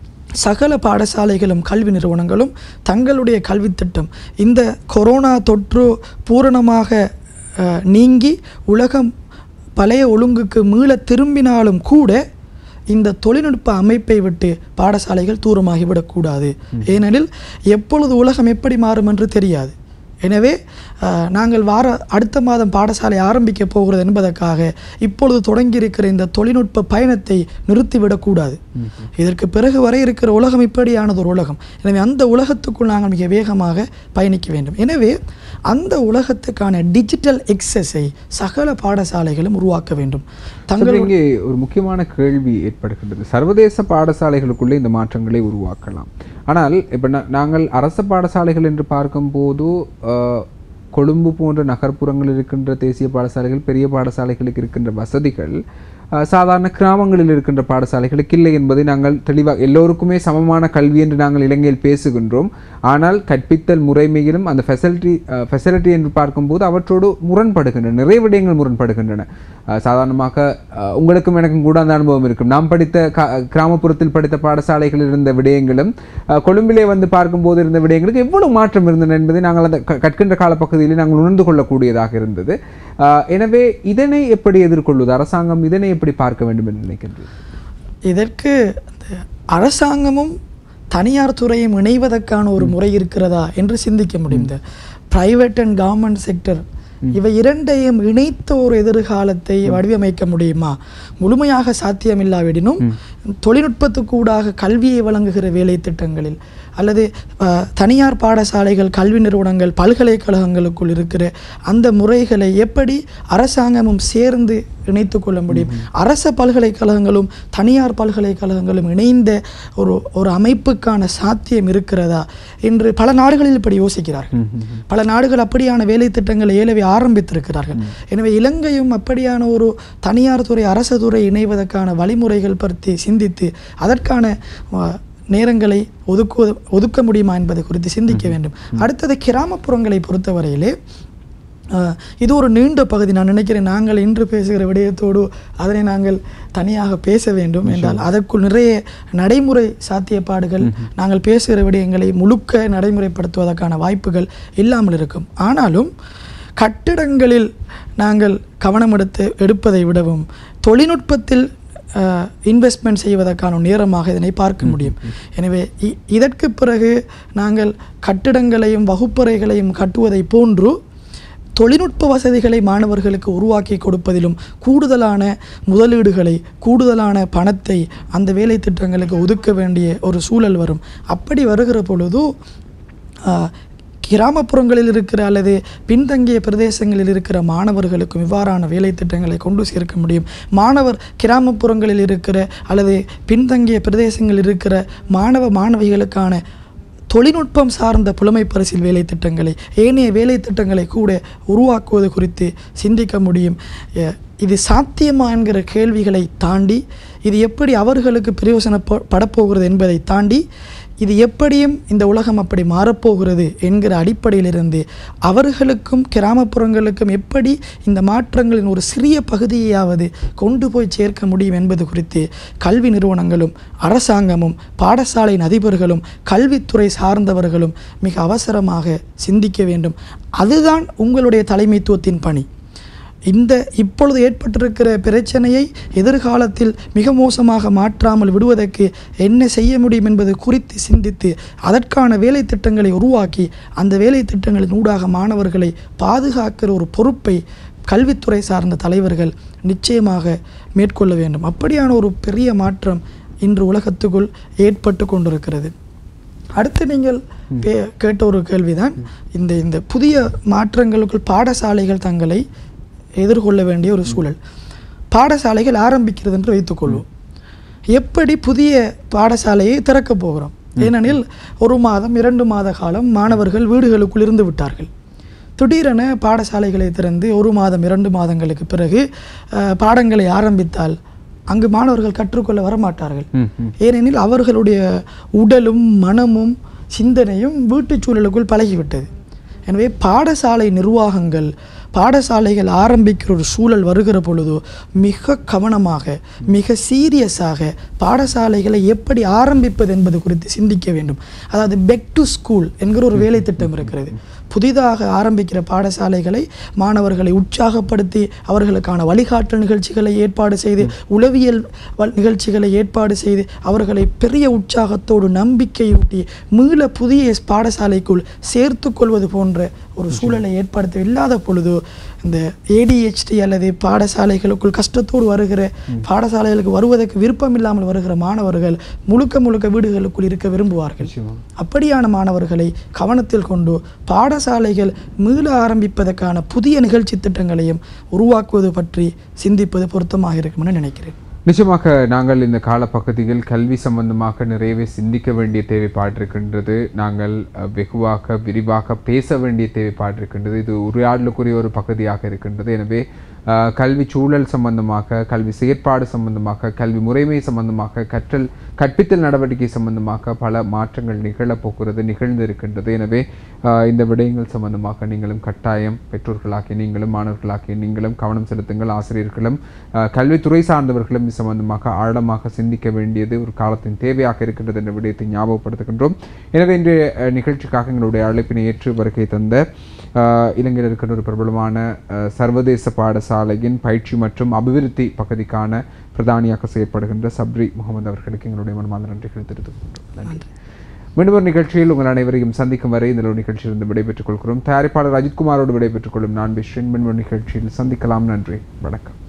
சகல பாடசாலைகளும் கல்வி நிறுவனங்களும் தங்களுடைய கல்வித் திட்டம் இந்த கொரோனா தொற்று பூரணமாக அஹ், நீங்கி உலகம் பழைய ஒழுங்குக்கு மீள திரும்பினாலும் கூட இந்த தொழில்நுட்ப அமைப்பை விட்டு பாடசாலைகள் தூரமாகிவிடக்கூடாது ஏனெனில் எப்பொழுது உலகம் எப்படி மாறும் என்று தெரியாது எனவே அஹ், நாங்கள் வார அடுத்த மாதம் பாடசாலை ஆரம்பிக்க போகிறது என்பதற்காக இப்பொழுது தொடங்கியிருக்கிற இந்த தொழில்நுட்ப பயணத்தை நிறுத்திவிடக்கூடாது இதற்கு பிறகு வரை இருக்கிற உலகம் இப்படியானது ஒரு உலகம் எனவே அந்த உலகத்துக்குள் நாங்கள் மிக வேகமாக பயணிக்க வேண்டும் எனவே அந்த உலகத்துக்கான டிஜிட்டல் எக்ஸஸை சகல பாடசாலைகளும் உருவாக்க வேண்டும் தங்கள் சற்று இங்கே ஒரு முக்கியமான கேள்வி ஏற்படுகின்றது சர்வதேச பாடசாலைகளுக்குள்ளே இந்த மாற்றங்களை உருவாக்கலாம் ஆனால் இப்போ நாங்கள் அரசு பாடசாலைகள் என்று பார்க்கும்போது அஹ், கொழும்பு போன்ற நகர்ப்புறங்களில் இருக்கின்ற தேசிய பாடசாலைகள் பெரிய பாடசாலைகளுக்கு இருக்கின்ற வசதிகள் அஹ், சாதாரண கிராமங்களில் இருக்கின்ற பாடசாலைகளுக்கு இல்லை என்பதை நாங்கள் தெளிவாக எல்லோருக்குமே சமமான கல்வி என்று நாங்கள் இலங்கையில் பேசுகின்றோம் ஆனால் கற்பித்தல் முறைமையிலும் அந்த ஃபெசிலிட்டி ஃபெசிலிட்டி என்று பார்க்கும்போது அவற்றோடு முரண்படுகின்றன நிறைய விடயங்கள் முரண்படுகின்றன அஹ், சாதாரணமாக அஹ், உங்களுக்கும் எனக்கும் கூட அந்த அனுபவம் இருக்கும் நாம் படித்த க- கிராமப்புறத்தில் படித்த பாடசாலைகளில் இருந்த விடயங்களும் அஹ், கொழும்பிலே வந்து பார்க்கும்போது இருந்த விடயங்களுக்கு எவ்வளவு மாற்றம் இருந்தன என்பதை நாங்கள் அந்த க- கற்கின்ற காலப்பகுதியில் நாங்கள் உணர்ந்து கொள்ளக்கூடியதாக இருந்தது அஹ், எனவே இதனை எப்படி எதிர்கொள்வது அரசாங்கம் இதனை எப்படி பார்க்க வேண்டும் என்று நினைக்கின்றீர்கள் இதற்கு இந்த அரசாங்கமும் தனியார் துறையும் இணைவதற்கான ஒரு முறை இருக்கிறதா என்று சிந்திக்க முடியும் இந்த பிரைவேட் அண்ட் கவர்மெண்ட் செக்டர் இவை இரண்டையும் இணைத்த ஒரு எதிர்காலத்தை வடிவமைக்க முடியுமா முழுமையாக சாத்தியமில்லாவிடினும் தொழில்நுட்பத்துக்கூடாக கல்வியை வழங்குகிற வேலை திட்டங்களில் அல்லது அஹ், தனியார் பாடசாலைகள் கல்வி நிறுவனங்கள் பல்கலைக்கழகங்களுக்குள் இருக்கிற அந்த முறைகளை எப்படி அரசாங்கமும் சேர்ந்து இணைத்து கொள்ள முடியும் அரச பல்கலைக்கழகங்களும் தனியார் பல்கலைக்கழகங்களும் இணைந்த ஒரு ஒரு அமைப்புக்கான சாத்தியம் இருக்கிறதா என்று பல நாடுகளில் இப்படி யோசிக்கிறார்கள் பல நாடுகள் அப்படியான வேலை திட்டங்களை ஏலவே ஆரம்பித்திருக்கிறார்கள் எனவே இலங்கையும் அப்படியான ஒரு தனியார் துறை அரசு துறை இணைவதற்கான வழிமுறைகள் பற்றி சிந்தித்து அதற்கான அஹ், நேரங்களை ஒதுக்குவது ஒதுக்க முடியுமா என்பது குறித்து சிந்திக்க வேண்டும் அடுத்தது கிராமப்புறங்களை பொறுத்தவரையிலே அஹ், இது ஒரு நீண்ட பகுதி நான் நினைக்கிறேன் நாங்கள் இன்று பேசுகிற விடயத்தோடு அதனை நாங்கள் தனியாக பேச வேண்டும் என்றால் அதற்குள் நிறைய நடைமுறை சாத்தியப்பாடுகள் நாங்கள் பேசுகிற விடயங்களை முழுக்க நடைமுறைப்படுத்துவதற்கான வாய்ப்புகள் இல்லாமல் இருக்கும் ஆனாலும் கட்டிடங்களில் நாங்கள் கவனம் எடுத்து எடுப்பதை விடவும் தொழில்நுட்பத்தில் இன்வெஸ்ட்மெண்ட் செய்வதற்கான நேரமாக இதனை பார்க்க முடியும் எனவே இ- இதற்கு பிறகு நாங்கள் கட்டிடங்களையும் வகுப்பறைகளையும் கட்டுவதை போன்று தொழில்நுட்ப வசதிகளை மாணவர்களுக்கு உருவாக்கி கொடுப்பதிலும் கூடுதலான முதலீடுகளை கூடுதலான பணத்தை அந்த வேலை திட்டங்களுக்கு ஒதுக்க வேண்டிய ஒரு சூழல் வரும் அப்படி வருகிற பொழுது ஆஹ், கிராமப்புறங்களில் இருக்கிற அல்லது பின்தங்கிய பிரதேசங்களில் இருக்கிற மாணவர்களுக்கும் இவ்வாறான வேலை திட்டங்களை கொண்டு சேர்க்க முடியும் மாணவர் கிராமப்புறங்களில் இருக்கிற அல்லது பின்தங்கிய பிரதேசங்களில் இருக்கிற மாணவ மாணவிகளுக்கான தொழில்நுட்பம் சார்ந்த புலமை பரிசில் வேலை திட்டங்களை ஏனைய வேலை திட்டங்களை கூட உருவாக்குவது குறித்து சிந்திக்க முடியும் எ- இது சாத்தியமா என்கிற கேள்விகளை தாண்டி இது எப்படி அவர்களுக்கு பிரயோசனப்படப்போகிறது என்பதை தாண்டி இது எப்படியும் இந்த உலகம் அப்படி மாறப்போகிறது என்கிற அடிப்படையிலிருந்து அவர்களுக்கும் கிராமப்புறங்களுக்கும் எப்படி இந்த மாற்றங்களின் ஒரு சிறிய பகுதியையாவது கொண்டு போய் சேர்க்க முடியும் என்பது குறித்து கல்வி நிறுவனங்களும் அரசாங்கமும் பாடசாலையின் அதிபர்களும் கல்வித்துறை சார்ந்தவர்களும் மிக அவசரமாக சிந்திக்க வேண்டும் அதுதான் உங்களுடைய தலைமைத்துவத்தின் பணி இந்த இப்பொழுது ஏற்பட்டிருக்கிற பிரச்சனையை எதிர்காலத்தில் மிக மோசமாக மாற்றாமல் விடுவதற்கு என்ன செய்ய முடியும் என்பது குறித்து சிந்தித்து அதற்கான வேலை திட்டங்களை உருவாக்கி அந்த வேலை திட்டங்களின் ஊடாக மாணவர்களை பாதுகாக்கிற ஒரு பொறுப்பை கல்வித்துறை சார்ந்த தலைவர்கள் நிச்சயமாக மேற்கொள்ள வேண்டும் அப்படியான ஒரு பெரிய மாற்றம் இன்று உலகத்துக்குள் ஏற்பட்டு கொண்டிருக்கிறது அடுத்து நீங்கள் பே- கேட்ட ஒரு கேள்விதான் இந்த இந்த புதிய மாற்றங்களுக்குள் பாடசாலைகள் தங்களை எதிர்கொள்ள வேண்டிய ஒரு சூழல் பாடசாலைகள் ஆரம்பிக்கிறது என்று வைத்துக்கொள்வோம் எப்படி புதிய பாடசாலையை திறக்கப் போகிறோம் ஏனெனில் ஒரு மாதம் இரண்டு மாத காலம் மாணவர்கள் வீடுகளுக்குள் இருந்து விட்டார்கள் திடீரென பாடசாலைகளை திறந்து ஒரு மாதம் இரண்டு மாதங்களுக்கு பிறகு அஹ், பாடங்களை ஆரம்பித்தால் அங்கு மாணவர்கள் கற்றுக்கொள்ள வரமாட்டார்கள் ம், ம். ஏனெனில் அவர்களுடைய உடலும் மனமும் சிந்தனையும் வீட்டுச் சூழலுக்குள் பழகிவிட்டது எனவே பாடசாலை நிர்வாகங்கள் பாடசாலைகள் ஆரம்பிக்கிற ஒரு சூழல் வருகிற பொழுது மிக கவனமாக மிக சீரியஸாக பாடசாலைகளை எப்படி ஆரம்பிப்பது என்பது குறித்து சிந்திக்க வேண்டும் அதாவது பெக் டு ஸ்கூல் என்கிற ஒரு வேலை திட்டம் இருக்கிறது புதிதாக ஆரம்பிக்கிற பாடசாலைகளை மாணவர்களை உற்சாகப்படுத்தி அவர்களுக்கான வழிகாட்டல் நிகழ்ச்சிகளை ஏற்பாடு செய்து உளவியல் வ- நிகழ்ச்சிகளை ஏற்பாடு செய்து அவர்களை பெரிய உற்சாகத்தோடு நம்பிக்கையூட்டி மீள புதிய பாடசாலைக்குள் சேர்த்து கொள்வது போன்ற ஒரு சூழலை ஏற்படுத்த இல்லாத பொழுது இந்த ஏடிஹெச்டி அல்லது பாடசாலைகளுக்குள் கஷ்டத்தோடு வருகிற பாடசாலைகளுக்கு வருவதற்கு விருப்பம் இல்லாமல் வருகிற மாணவர்கள் முழுக்க முழுக்க வீடுகளுக்குள் இருக்க விரும்புவார்கள் நிச்சயமா அப்படியான மாணவர்களை கவனத்தில் கொண்டு பாடசாலைகள் மீள ஆரம்பிப்பதற்கான புதிய நிகழ்ச்சி திட்டங்களையும் உருவாக்குவது பற்றி சிந்திப்பது பொருத்தமாக இருக்கும் என நினைக்கிறேன் நிச்சயமாக நாங்கள் இந்த காலப்பகுதியில் கல்வி சம்பந்தமாக நிறையவே சிந்திக்க வேண்டிய தேவைப்பாடு இருக்கின்றது நாங்கள் அஹ், வெகுவாக விரிவாக பேச வேண்டிய தேவைப்பாடு இருக்கின்றது இது உரையாடலுக்குரிய ஒரு பகுதியாக இருக்கின்றது எனவே அஹ், கல்வி சூழல் சம்பந்தமாக கல்வி செயற்பாடு சம்பந்தமாக கல்வி முறைமை சம்பந்தமாக கற்றல் கற்பித்தல் நடவடிக்கை சம்பந்தமாக பல மாற்றங்கள் நிகழப் போகிறது நிகழ்ந்து இருக்கின்றது எனவே அஹ், இந்த விடயங்கள் சம்பந்தமாக நீங்களும் கட்டாயம் பெற்றோர்களாகிய நீங்களும் மாணவர்களாகிய நீங்களும் கவனம் செலுத்துங்கள் ஆசிரியர்களும் அஹ், கல்வித்துறை சார்ந்தவர்களும் இது சம்பந்தமாக ஆழமாக சிந்திக்க வேண்டியது ஒரு காலத்தின் தேவையாக இருக்கின்றது என்ற விடயத்தை ஞாபகப்படுத்துகின்றோம் எனவே இன்றைய அஹ், நிகழ்ச்சிக்காக எங்களுடைய அழைப்பினை ஏற்று வருகை தந்த அஹ், இலங்கையில் இருக்கிற ஒரு பிரபலமான அஹ், சர்வதேச பாடசாலையின் பயிற்சி மற்றும் அபிவிருத்தி பகுதிக்கான பிரதானியாக செயற்படுகின்ற சப்ரி முகமது அவர்களுக்கு எங்களுடைய மனமார்ந்த நன்றிகளை தெரிவித்துக் கொள்கிறோம் நன்றி மீண்டும் ஒரு நிகழ்ச்சியில் உங்கள் அனைவரையும் சந்திக்கும் வரை இந்த ஒரு நிகழ்ச்சியிலிருந்து விடைபெற்றுக் கொள்கிறோம் தயாரிப்பாளர் அஜித்குமாரோடு விடைபெற்றுக் கொள்ளும் நான் பிஸ்ரின் மீண்டும் ஒரு நிகழ்ச்சியில் சந்திக்கலாம் நன்றி வணக்கம்